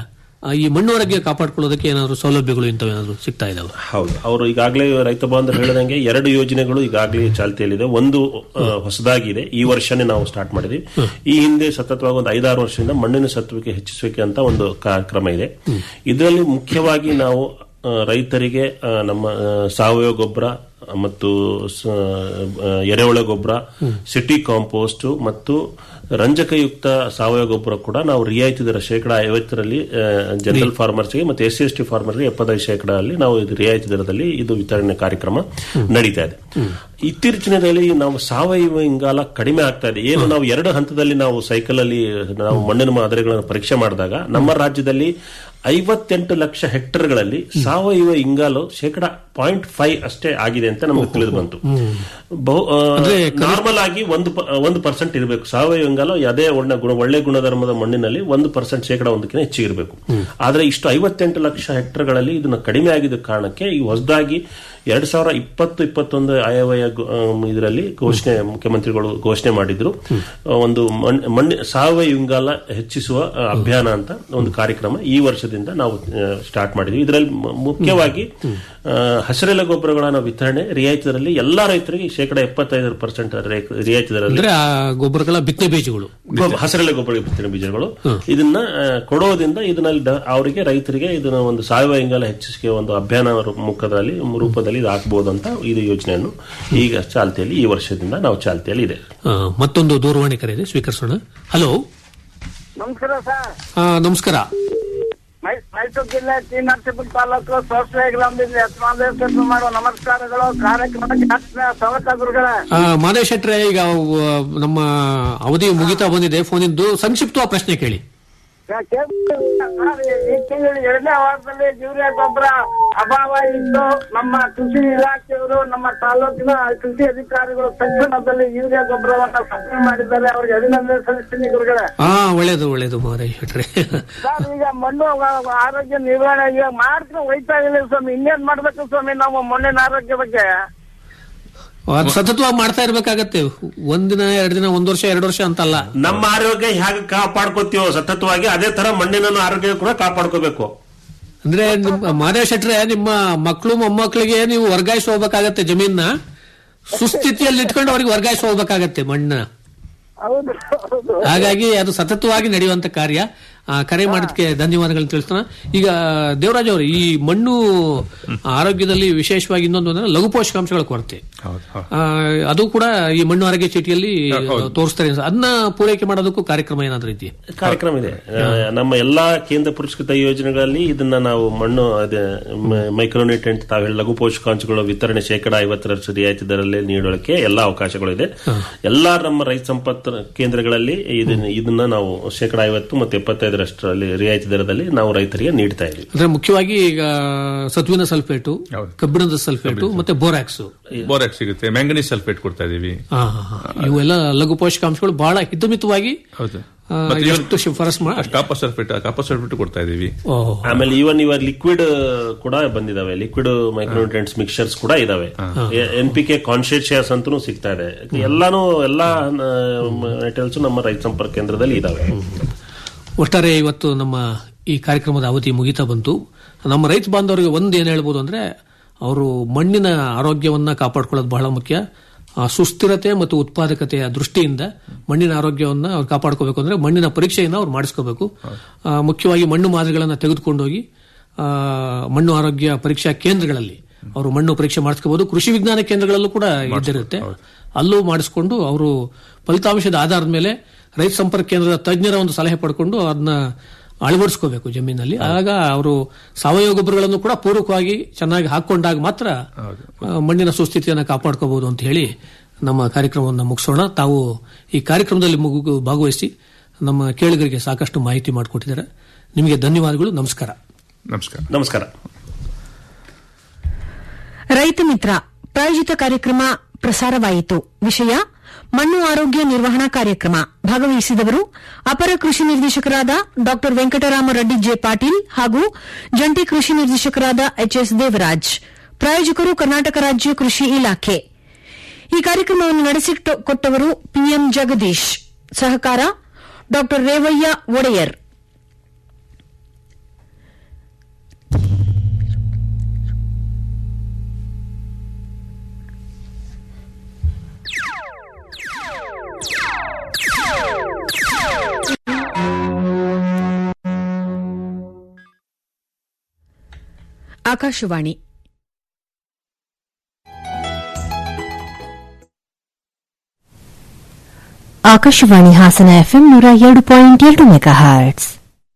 ಆ, ಈ ಮಣ್ಣು ಆರೋಗ್ಯ ಕಾಪಾಡ್ಕೊಳ್ಳೋದಕ್ಕೆ ಏನಾದ್ರು ಸೌಲಭ್ಯಗಳು ಇಂಥವೇನಾದ್ರು ಸಿಗ್ತಾ ಇದಾವೆ ಹೌದು ಅವರು ಈಗಾಗಲೇ ರೈತ ಬಾಂಧವರು ಹೇಳಿದಂಗೆ ಎರಡು ಯೋಜನೆಗಳು ಈಗಾಗಲೇ ಚಾಲ್ತಿಯಲ್ಲಿದೆ ಒಂದು ಆ, ಹೊಸದಾಗಿದೆ ಈ ವರ್ಷನೇ ನಾವು ಸ್ಟಾರ್ಟ್ ಮಾಡಿದ್ವಿ ಈ ಹಿಂದೆ ಸತತವಾಗಿ ಒಂದು ಐದಾರು ವರ್ಷದಿಂದ ಮಣ್ಣಿನ ಸತ್ವಕ್ಕೆ ಹೆಚ್ಚಿಸುವಿಕೆ ಅಂತ ಒಂದು ಕಾರ್ಯಕ್ರಮ ಇದೆ ಇದರಲ್ಲಿ ಮುಖ್ಯವಾಗಿ ನಾವು ಆ, ರೈತರಿಗೆ ಆ, ನಮ್ಮ ಆ, ಸಾವಯವ ಗೊಬ್ಬರ ಮತ್ತು ಸ- ಆ, ಎರೆಹುಳ ಗೊಬ್ಬರ ಸಿಟಿ ಕಾಂಪೋಸ್ಟ್ ಮತ್ತು ರಂಜಕಯುಕ್ತ ಸಾವಯವ ಗೊಬ್ಬರ ಕೂಡ ನಾವು ರಿಯಾಯಿತಿ ದರ ಶೇಕಡ ಐವತ್ತರಲ್ಲಿ ಜನರಲ್ ಫಾರ್ಮರ್ಸ್ಗೆ ಮತ್ತು ಎಸ್ ಸಿ ಎಸ್ ಟಿ ಫಾರ್ಮರ್ಗೆ ಎಪ್ಪತ್ತೈದು ಶೇಕಡ ಅಲ್ಲಿ ನಾವು ಇದು ರಿಯಾಯಿತಿ ದರದಲ್ಲಿ ಇದು ವಿತರಣೆ ಕಾರ್ಯಕ್ರಮ ನಡೀತಾ ಇದೆ ಇತ್ತೀಚಿನ ದಿನದಲ್ಲಿ ನಾವು ಸಾವಯವ ಇಂಗಾಲ ಕಡಿಮೆ ಆಗ್ತಾ ಇದೆ ಏನು ನಾವು ಎರಡು ಹಂತದಲ್ಲಿ ನಾವು ಸೈಕಲ್ ಅಲ್ಲಿ ನಾವು ಮಣ್ಣಿನ ಮಾದರಿಗಳನ್ನು ಪರೀಕ್ಷೆ ಮಾಡಿದಾಗ ನಮ್ಮ ರಾಜ್ಯದಲ್ಲಿ ಐವತ್ತೆಂಟು ಲಕ್ಷ ಹೆಕ್ಟರ್ಗಳಲ್ಲಿ ಸಾವಯವ ಇಂಗಾಲು ಶೇಕಡ ಪಾಯಿಂಟ್ ಫೈವ್ ಅಷ್ಟೇ ಆಗಿದೆ ಅಂತ ನಮಗೆ ತಿಳಿದು ಬಂತು ಬಹು ನಾರ್ಮಲ್ ಆಗಿ ಒಂದು ಪ- ಒಂದು ಪರ್ಸೆಂಟ್ ಇರಬೇಕು ಸಾವಯವ ಇಂಗಾಲ ಅದೇ ಒಳ್ಳೆ ಗುಣ ಒಳ್ಳೆ ಗುಣಧರ್ಮದ ಮಣ್ಣಿನಲ್ಲಿ ಒಂದು ಪರ್ಸೆಂಟ್ ಶೇಕಡ ಒಂದಕ್ಕಿಂತ ಹೆಚ್ಚಿಗಿರಬೇಕು ಆದ್ರೆ ಇಷ್ಟು ಐವತ್ತೆಂಟು ಲಕ್ಷ ಹೆಕ್ಟರ್ಗಳಲ್ಲಿ ಇದನ್ನ ಕಡಿಮೆ ಆಗಿದ್ದ ಕಾರಣಕ್ಕೆ ಈ ಹೊಸದಾಗಿ ಎರಡ್ ಸಾವಿರ ಇಪ್ಪತ್ತು ಇಪ್ಪತ್ತೊಂದು ಆಯವ್ಯಯ ಇದರಲ್ಲಿ ಘೋಷಣೆ ಮುಖ್ಯಮಂತ್ರಿಗಳು ಘೋಷಣೆ ಮಾಡಿದ್ರು ಆ, ಒಂದು ಮಣ್- ಮಣ್ಣಿ ಸಾವಯವ ಇಂಗಾಲ ಹೆಚ್ಚಿಸುವ ಆ, ಅಭಿಯಾನ ಅಂತ ಒಂದು ಕಾರ್ಯಕ್ರಮ ಈ ವರ್ಷದಿಂದ ನಾವು ಸ್ಟಾರ್ಟ್ ಮಾಡಿದ್ವಿ ಇದರಲ್ಲಿ ಮ- ಮುಖ್ಯವಾಗಿ ಆ, ಹಸಿರೆಲೆ ಗೊಬ್ಬರಗಳ ವಿತರಣೆ ರಿಯಾಯಿತಿ ದರದಲ್ಲಿ ಎಲ್ಲಾ ರೈತರಿಗೆ ಶೇಕಡ ಎಪ್ಪತ್ತೈದು ಪರ್ಸೆಂಟ್ ರಿಯಾಯಿತಿ ದರದಲ್ಲಿ ಅಂದ್ರೆ ಆ ಗೊಬ್ಬರಗಳ ಬಿತ್ತನೆ ಬೀಜಗಳು ಗೊಬ್ಬ- ಹಸಿರೆಲೆ ಗೊಬ್ಬರ ಬಿತ್ತನೆ ಬೀಜಗಳು ಇದನ್ನ ಆ, ಕೊಡೋದ್ರಿಂದ ಇದನ್ನಲ್ಲಿ ದ- ಅವರಿಗೆ ರೈತರಿಗೆ ಇದನ್ನ ಒಂದು ಸಾವಯವ ಇಂಗಾಲ ಹೆಚ್ಚಿಸಿಕೆ ಒಂದು ಅಭಿಯಾನ ರೂ- ಮುಖದಲ್ಲಿ ರೂಪದಲ್ಲಿ ಇದು ಹಾಕಬಹುದು ಅಂತ ಇದು ಯೋಜನೆಯನ್ನು ಈಗ ಚಾಲ್ತಿಯಲ್ಲಿ ಈ ವರ್ಷದಿಂದ ನಾವು ಚಾಲ್ತಿಯಲ್ಲಿ ಇದೆ ಆ, ಮತ್ತೊಂದು ದೂರವಾಣಿ ಕರೆ ಇದೆ ಸ್ವೀಕರಿಸೋಣ ಹಲೋ ನಮಸ್ಕಾರ ಸರ್ ನಮಸ್ಕಾರ ಮೈ- ಮೈಸೂರು ಜಿಲ್ಲೆ ಟಿ ನರಸೀಪುರ ತಾಲೂಕು ಸೋಸ್ಲೆ ಗ್ರಾಮದಿಂದ ಯತ್ನಾದೇಶ್ವರ ಮಾಡುವ ನಮಸ್ಕಾರಗಳು ಕಾರ್ಯಕ್ರಮಕ್ಕೆ ಆತ್ಮೀಯ ಸ್ವಾಗತ ಗುರುಗಳೇ ಆ, ಮಾದೇಶ್ ಶೆಟ್ರೆ ಈಗ ಆ, ನಮ್ಮ ಅವಧಿ ಮುಗಿತಾ ಬಂದಿದೆ ಫೋನಿಂದು ಸಂಕ್ಷಿಪ್ತವಾಗಿ ಪ್ರಶ್ನೆ ಕೇಳಿ ಯಾ- ಕೇಳ್- ಸರ್, ಈ- ಈ ತಿಂಗಳು ಎರಡನೇ ವಾರದಲ್ಲಿ ಯೂರಿಯಾ ಗೊಬ್ಬರ ಅಭಾವ ಇದ್ದು ನಮ್ಮ ಕೃಷಿ ಇಲಾಖೆಯವರು ನಮ್ಮ ತಾಲೂಕಿನ ಕೃಷಿ ಅಧಿಕಾರಿಗಳು ತಕ್ಷಣದಲ್ಲಿ ಯೂರಿಯಾ ಗೊಬ್ಬರವನ್ನ ಸಪ್ಲೈ ಮಾಡಿದ್ದಾರೆ ಅವರಿಗೆ ಅಭಿನಂದನೆ ಸಲ್ಲಿಸ್ತೀನಿ ಗುರುಗಳೇ ಹಾ ಒಳ್ಳೇದು ಒಳ್ಳೇದು ಮಾದೇಶ್ ಶೆಟ್ರೆ ಸರ್ ಈಗ ಮಣ್ಣು ಆ- ಆರೋಗ್ಯ ನಿರ್ವಹಣೆ ಈಗ ಮಾಡ್ಕೊಂಡು ಹೋಯ್ತಾ ಇಲ್ಲ ಸ್ವಾಮಿ ಇನ್ನೇನ್ ಮಾಡ್ಬೇಕು ಸ್ವಾಮಿ ನಾವು ಮಣ್ಣಿನ ಆರೋಗ್ಯ ಬಗ್ಗೆ ಅದು ಸತತವಾಗಿ ಮಾಡ್ತಾ ಇರ್ಬೇಕಾಗತ್ತೆ ಒಂದಿನ ಎರಡು ದಿನ ಒಂದ್ ವರ್ಷ ಎರಡು ವರ್ಷ ಅಂತಲ್ಲ ನಮ್ಮ ಆರೋಗ್ಯ ಹೇಗೆ ಕಾಪಾಡ್ಕೋತೀವೋ ಸತತವಾಗಿ ಅದೇ ತರ ಮಣ್ಣಿನ ಆರೋಗ್ಯ ಕೂಡ ಕಾಪಾಡ್ಕೋಬೇಕು ಅಂದ್ರೆ ನಿಮ್ಮ ಮಾದೇಶ್ ಶೆಟ್ರೆ ನಿಮ್ಮ ಮಕ್ಕಳು ಮೊಮ್ಮಕ್ಕಳಿಗೆ ನೀವು ವರ್ಗಾಯಿಸಿ ಹೋಗ್ಬೇಕಾಗತ್ತೆ ಜಮೀನ ಸುಸ್ಥಿತಿಯಲ್ಲಿ ಇಟ್ಕೊಂಡು ಅವ್ರಿಗೆ ವರ್ಗಾಯಿಸಿ ಹೋಗ್ಬೇಕಾಗತ್ತೆ ಮಣ್ಣ ಹೌದು ಹೌದು ಹಾಗಾಗಿ ಅದು ಸತತವಾಗಿ ನಡೆಯುವಂತ ಕಾರ್ಯ ಆ, ಕರೆ ಮಾಡೋದಕ್ಕೆ ಧನ್ಯವಾದಗಳನ್ನು ತಿಳಿಸ್ತಾನೆ ಈಗ ದೇವರಾಜ್ ಅವರು ಈ ಮಣ್ಣು ಆರೋಗ್ಯದಲ್ಲಿ ವಿಶೇಷವಾಗಿ ಇನ್ನೊಂದು ಅಂದ್ರೆ ಲಘು ಪೋಷಕಾಂಶಗಳ ಕೊರತೆ ಹೌದು ಹೌದು. ಆ, ಅದು ಕೂಡ ಈ ಮಣ್ಣು ಆರೋಗ್ಯ ಚೀಟಿಯಲ್ಲಿ ಹೌದು. ತೋರಿಸ್ತಾರೆ ಅದನ್ನ ಪೂರೈಕೆ ಮಾಡೋದಕ್ಕೂ ಕಾರ್ಯಕ್ರಮ ಏನಾದ್ರೂ ಇದೆಯಾ ಕಾರ್ಯಕ್ರಮ ಇದೆ ಆ, ನಮ್ಮ ಎಲ್ಲಾ ಕೇಂದ್ರ ಪುರಸ್ಕೃತ ಯೋಜನೆಗಳಲ್ಲಿ ಇದನ್ನ ನಾವು ಮಣ್ಣು ಅದೇ ಮೈಕ್ರೋನ್ಯೂಟ್ರೆಂಟ್ ತಾವು ಹೇಳಿ ಲಘು ಪೋಷಕಾಂಶಗಳ ವಿತರಣೆ ಶೇಕಡ ಐವತ್ತರಷ್ಟು ರಿಯಾಯಿತಿ ದರದಲ್ಲಿ ನೀಡೋಕೆ ಎಲ್ಲಾ ಅವಕಾಶಗಳು ಇದೆ ಎಲ್ಲಾ ನಮ್ಮ ರೈತ ಸಂಪತ್ತು ಕೇಂದ್ರಗಳಲ್ಲಿ ಇದನ್ನ ಇದನ್ನ ನಾವು ಶೇಕಡ ಐವತ್ತು ಮತ್ತು ಎಪ್ಪತ್ತೈದರಷ್ಟರಲ್ಲಿ ರಿಯಾಯಿತಿ ದರದಲ್ಲಿ ನಾವು ರೈತರಿಗೆ ನೀಡ್ತಾ ಇದ್ದೀವಿ ಅಂದ್ರೆ ಮುಖ್ಯವಾಗಿ ಈಗ ಸತ್ವಿನ ಸಲ್ಫೇಟು ಹೌದು. ಕಬ್ಬಿಣದ ಸಲ್ಫೇಟು ಮತ್ತೆ ಬೋರಾಕ್ಸ್ ಬೋರಾಕ್ಸ್ ಸಿಗುತ್ತೆ ಮ್ಯಾಂಗನೀಸ್ ಸಲ್ಫೇಟ್ ಕೊಡ್ತಾ ಇದೀವಿ ಇವೆಲ್ಲ ಲಘು ಪೋಷಕಾಂಶಗಳು ಬಹಳ ಹಿತಮಿತವಾಗಿ ಹೌದು ಆ, ಮತ್ತೆ ಇವನ್- ಎಷ್ಟು ಶಿಫಾರಸ್ ಮಾ ಕಾಪರ್ ಸಲ್ಫೇಟ್ ಕಾಪರ್ ಸಲ್ಫೇಟ್ ಕೊಡ್ತಾ ಇದೀವಿ ಓಹ್. ಆಮೇಲೆ ಇವನ್ ಇವಾಗ ಲಿಕ್ವಿಡ್ ಕೂಡ ಬಂದಿದಾವೆ ಲಿಕ್ವಿಡ್ ಮೈಕ್ರೋನ್ಯೂಟ್ರೆಂಟ್ಸ್ ಮಿಕ್ಸರ್ಸ್ ಕೂಡ ಇದಾವೆ ಎನ್ ಪಿ ಕೆ ಕಾನ್ಶಿಯಸ್ ಅಂತೂ ಸಿಗ್ತಾ ಇದೆ ಎಲ್ಲಾನು ಎಲ್ಲಾ ಮೆಟೀರಿಯಲ್ಸ್ ನಮ್ಮ ರೈತ ಸಂಪರ್ಕ ಕೇಂದ್ರದಲ್ಲಿ ಇದಾವೆ ಒಟ್ಟಾರೆ ಇವತ್ತು ನಮ್ಮ ಈ ಕಾರ್ಯಕ್ರಮದ ಅವಧಿ ಮುಗಿತಾ ಬಂತು ನಮ್ಮ ರೈತ ಬಾಂಧವರಿಗೆ ಒಂದು ಏನು ಹೇಳ್ಬೋದು ಅಂದ್ರೆ ಅವರು ಮಣ್ಣಿನ ಆರೋಗ್ಯವನ್ನ ಕಾಪಾಡ್ಕೊಳ್ಳೋದು ಬಹಳ ಮುಖ್ಯ ಆ ಸುಸ್ಥಿರತೆ ಮತ್ತು ಉತ್ಪಾದಕತೆಯ ದೃಷ್ಟಿಯಿಂದ ಮಣ್ಣಿನ ಆರೋಗ್ಯವನ್ನ ಅವ್ರು ಕಾಪಾಡ್ಕೋಬೇಕು ಅಂದ್ರೆ ಮಣ್ಣಿನ ಪರೀಕ್ಷೆಯನ್ನು ಅವ್ರು ಮಾಡಿಸ್ಕೋಬೇಕು ಆ, ಮುಖ್ಯವಾಗಿ ಮಣ್ಣು ಮಾದರಿಗಳನ್ನು ತೆಗೆದುಕೊಂಡೋಗಿ ಆ, ಮಣ್ಣು ಆರೋಗ್ಯ ಪರೀಕ್ಷಾ ಕೇಂದ್ರಗಳಲ್ಲಿ ಅವರು ಮಣ್ಣು ಪರೀಕ್ಷೆ ಮಾಡಿಸ್ಕೋಬಹುದು ಕೃಷಿ ವಿಜ್ಞಾನ ಕೇಂದ್ರಗಳಲ್ಲೂ ಕೂಡ ಇದ್ದಿರುತ್ತೆ ಅಲ್ಲೂ ಮಾಡಿಸ್ಕೊಂಡು ಅವರು ಫಲಿತಾಂಶದ ಆಧಾರದ ಮೇಲೆ ರೈತ ಸಂಪರ್ಕ ಕೇಂದ್ರದ ತಜ್ಞರ ಒಂದು ಸಲಹೆ ಪಡ್ಕೊಂಡು ಅದನ್ನ ಅಳವಡಿಸ್ಕೋಬೇಕು ಜಮೀನಲ್ಲಿ ಆಗ ಅವರು ಸಾವಯವ ಗೊಬ್ಬರಗಳನ್ನು ಕೂಡ ಪೂರಕವಾಗಿ ಚೆನ್ನಾಗಿ ಹಾಕೊಂಡಾಗ ಮಾತ್ರ ಆ, ಮಣ್ಣಿನ ಸುಸ್ಥಿತಿಯನ್ನು ಕಾಪಾಡ್ಕೋಬಹುದು ಅಂತ ಹೇಳಿ ನಮ್ಮ ಕಾರ್ಯಕ್ರಮವನ್ನು ಮುಗಿಸೋಣ ತಾವು ಈ ಕಾರ್ಯಕ್ರಮದಲ್ಲಿ ಮುಗು ಭಾಗವಹಿಸಿ ನಮ್ಮ ಕೇಳುಗರಿಗೆ ಸಾಕಷ್ಟು ಮಾಹಿತಿ ಮಾಡಿಕೊಟ್ಟಿದ್ದಾರೆ ನಿಮಗೆ ಧನ್ಯವಾದಗಳು ನಮಸ್ಕಾರ ನಮಸ್ಕಾರ ನಮಸ್ಕಾರ ರೈತ ಮಿತ್ರ ಪ್ರಾಯೋಜಿತ ಕಾರ್ಯಕ್ರಮ ಪ್ರಸಾರವಾಯಿತು ವಿಷಯ ಮಣ್ಣು ಆರೋಗ್ಯ ನಿರ್ವಹಣಾ ಕಾರ್ಯಕ್ರಮ ಭಾಗವಹಿಸಿದವರು ಅಪರ ಕೃಷಿ ನಿರ್ದೇಶಕರಾದ ಡಾ ವೆಂಕಟರಾಮ ರೆಡ್ಡಿ ಜೆ ಪಾಟೀಲ್ ಹಾಗೂ ಜಂಟಿ ಕೃಷಿ ನಿರ್ದೇಶಕರಾದ ಎಚ್ಎಸ್ ದೇವರಾಜ್ ಪ್ರಾಯೋಜಕರು ಕರ್ನಾಟಕ ರಾಜ್ಯ ಕೃಷಿ ಇಲಾಖೆ ಈ ಕಾರ್ಯಕ್ರಮವನ್ನು ನಡೆಸಿಕೊಟ್ಟವರು ಪಿಎಂ ಜಗದೀಶ್ ಸಹಕಾರ ಡಾ ರೇವಯ್ಯ ಒಡೆಯರ್ ಆಕಾಶವಾಣಿ ಆಕಾಶವಾಣಿ ಹಾಸನ ಎಫ್ಎಂ ನೂರ ಎರಡು ಪಾಯಿಂಟ್ ಎರಡು ಮೆಗಾ ಹಾರ್ಟ್ಸ್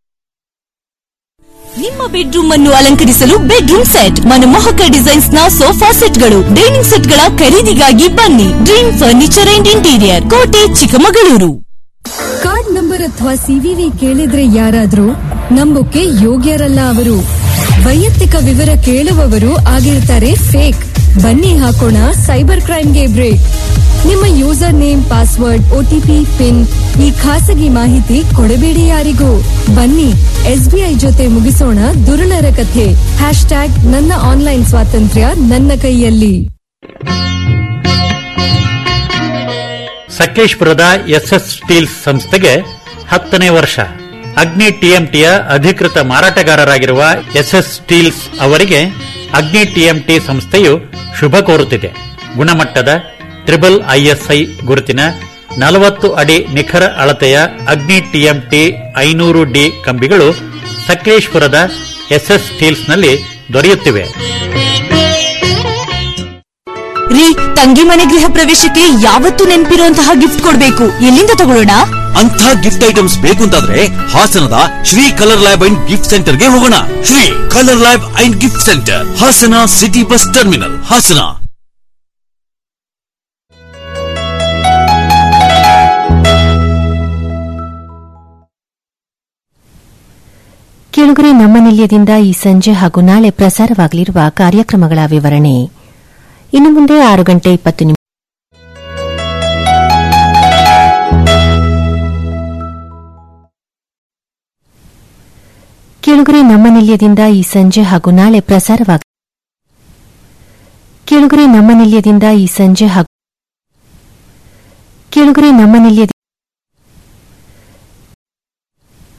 ನಿಮ್ಮ ಬೆಡ್ರೂಮ್ ಅನ್ನು ಅಲಂಕರಿಸಲು ಬೆಡ್ರೂಮ್ ಸೆಟ್ ಮನಮೋಹಕ ಡಿಸೈನ್ಸ್ ನ ಸೋಫಾ ಸೆಟ್ಗಳು ಡೈನಿಂಗ್ ಸೆಟ್ಗಳ ಖರೀದಿಗಾಗಿ ಬನ್ನಿ ಡ್ರೀಮ್ ಫರ್ನಿಚರ್ ಅಂಡ್ ಇಂಟೀರಿಯರ್ ಕೋಟೆ ಚಿಕ್ಕಮಗಳೂರು ಕಾರ್ಡ್ ನಂಬರ್ ಅಥವಾ ಸಿವಿವಿ ಕೇಳಿದ್ರೆ ಯಾರಾದ್ರೂ ನಂಬೋಕೆ ಯೋಗ್ಯರಲ್ಲ ಅವರು ವೈಯಕ್ತಿಕ ವಿವರ ಕೇಳುವವರು ಆಗಿರ್ತಾರೆ ಫೇಕ್ ಬನ್ನಿ ಹಾಕೋಣ ಸೈಬರ್ ಕ್ರೈಮ್ಗೆ ಬ್ರೇಕ್ ನಿಮ್ಮ user name password OTP pin ಈ ಖಾಸಗಿ ಮಾಹಿತಿ ಕೊಡಬೇಡಿ ಯಾರಿಗೂ ಬನ್ನಿ ಎಸ್ಬಿಐ ಜೊತೆ ಮುಗಿಸೋಣ ದುರುಳರ ಕಥೆ ಹ್ಯಾಶ್ ಟ್ಯಾಗ್ ನನ್ನ ಆನ್ಲೈನ್ ಸ್ವಾತಂತ್ರ್ಯ ನನ್ನ ಕೈಯಲ್ಲಿ ಸಕಲೇಶ್ಪುರದ ಎಸ್ಎಸ್ ಸ್ಟೀಲ್ಸ್ ಸಂಸ್ಥೆಗೆ ಹತ್ತನೇ ವರ್ಷ ಅಗ್ನಿ ಟಿಎಂಟಿಯ ಅಧಿಕೃತ ಮಾರಾಟಗಾರರಾಗಿರುವ ಎಸ್ಎಸ್ ಸ್ಟೀಲ್ಸ್ ಅವರಿಗೆ ಅಗ್ನಿ ಟಿಎಂಟಿ ಸಂಸ್ಥೆಯು ಶುಭ ಕೋರುತ್ತಿದೆ ಗುಣಮಟ್ಟದ ತ್ರಿಬಲ್ ಐಎಸ್ಐ ಗುರುತಿನ ನಲವತ್ತು ಅಡಿ ನಿಖರ ಅಳತೆಯ ಅಗ್ನಿ ಟಿಎಂಟಿ ಐನೂರು ಡಿ ಕಂಬಿಗಳು ಸಕಲೇಶ್ಪುರದ ಎಸ್ಎಸ್ ಸ್ಟೀಲ್ಸ್ನಲ್ಲಿ ದೊರೆಯುತ್ತಿವೆ ರೀ ತಂಗಿ ಮನೆ ಗೃಹ ಪ್ರವೇಶಕ್ಕೆ ಯಾವತ್ತೂ ನೆನಪಿರುವಂತಹ ಗಿಫ್ಟ್ ಕೊಡ್ಬೇಕು ಎಲ್ಲಿಂದ ತಗೊಳ್ಳೋಣ ಅಂತ ಗಿಫ್ಟ್ ಐಟಮ್ಸ್ ಬೇಕು ಅಂತಾದ್ರೆ ಹಾಸನದ Shri colour lab and gift ಸೆಂಟರ್ಗೆ ಹೋಗೋಣ Shri colour lab and gift centre Hassan city bus terminal Hassan ಕೇಳುಗರೆ ನಮ್ಮ ನಿಲಯದಿಂದ ಈ ಸಂಜೆ ಹಾಗೂ ನಾಳೆ ಪ್ರಸಾರವಾಗಲಿರುವ ಕಾರ್ಯಕ್ರಮಗಳ ವಿವರಣೆ ಇನ್ನು ಮುಂದೆ ಆರು ಗಂಟೆ ಇಪ್ಪತ್ತು ನಿಮಿಷ ಕೇಳುಗರೆ ನಮ್ಮ ನಿಲಯದಿಂದ ಈ ಸಂಜೆ ಹಾಗೂ ನಾಳೆ ಪ್ರಸಾರವಾಗ ಕೇಳುಗರೆ ನಮ್ಮ ನಿಲಯದಿಂದ ಈ ಸಂಜೆ ಹಾಗೂ ಕೇಳುಗರೆ ನಮ್ಮ ನಿಲಯದಿಂದ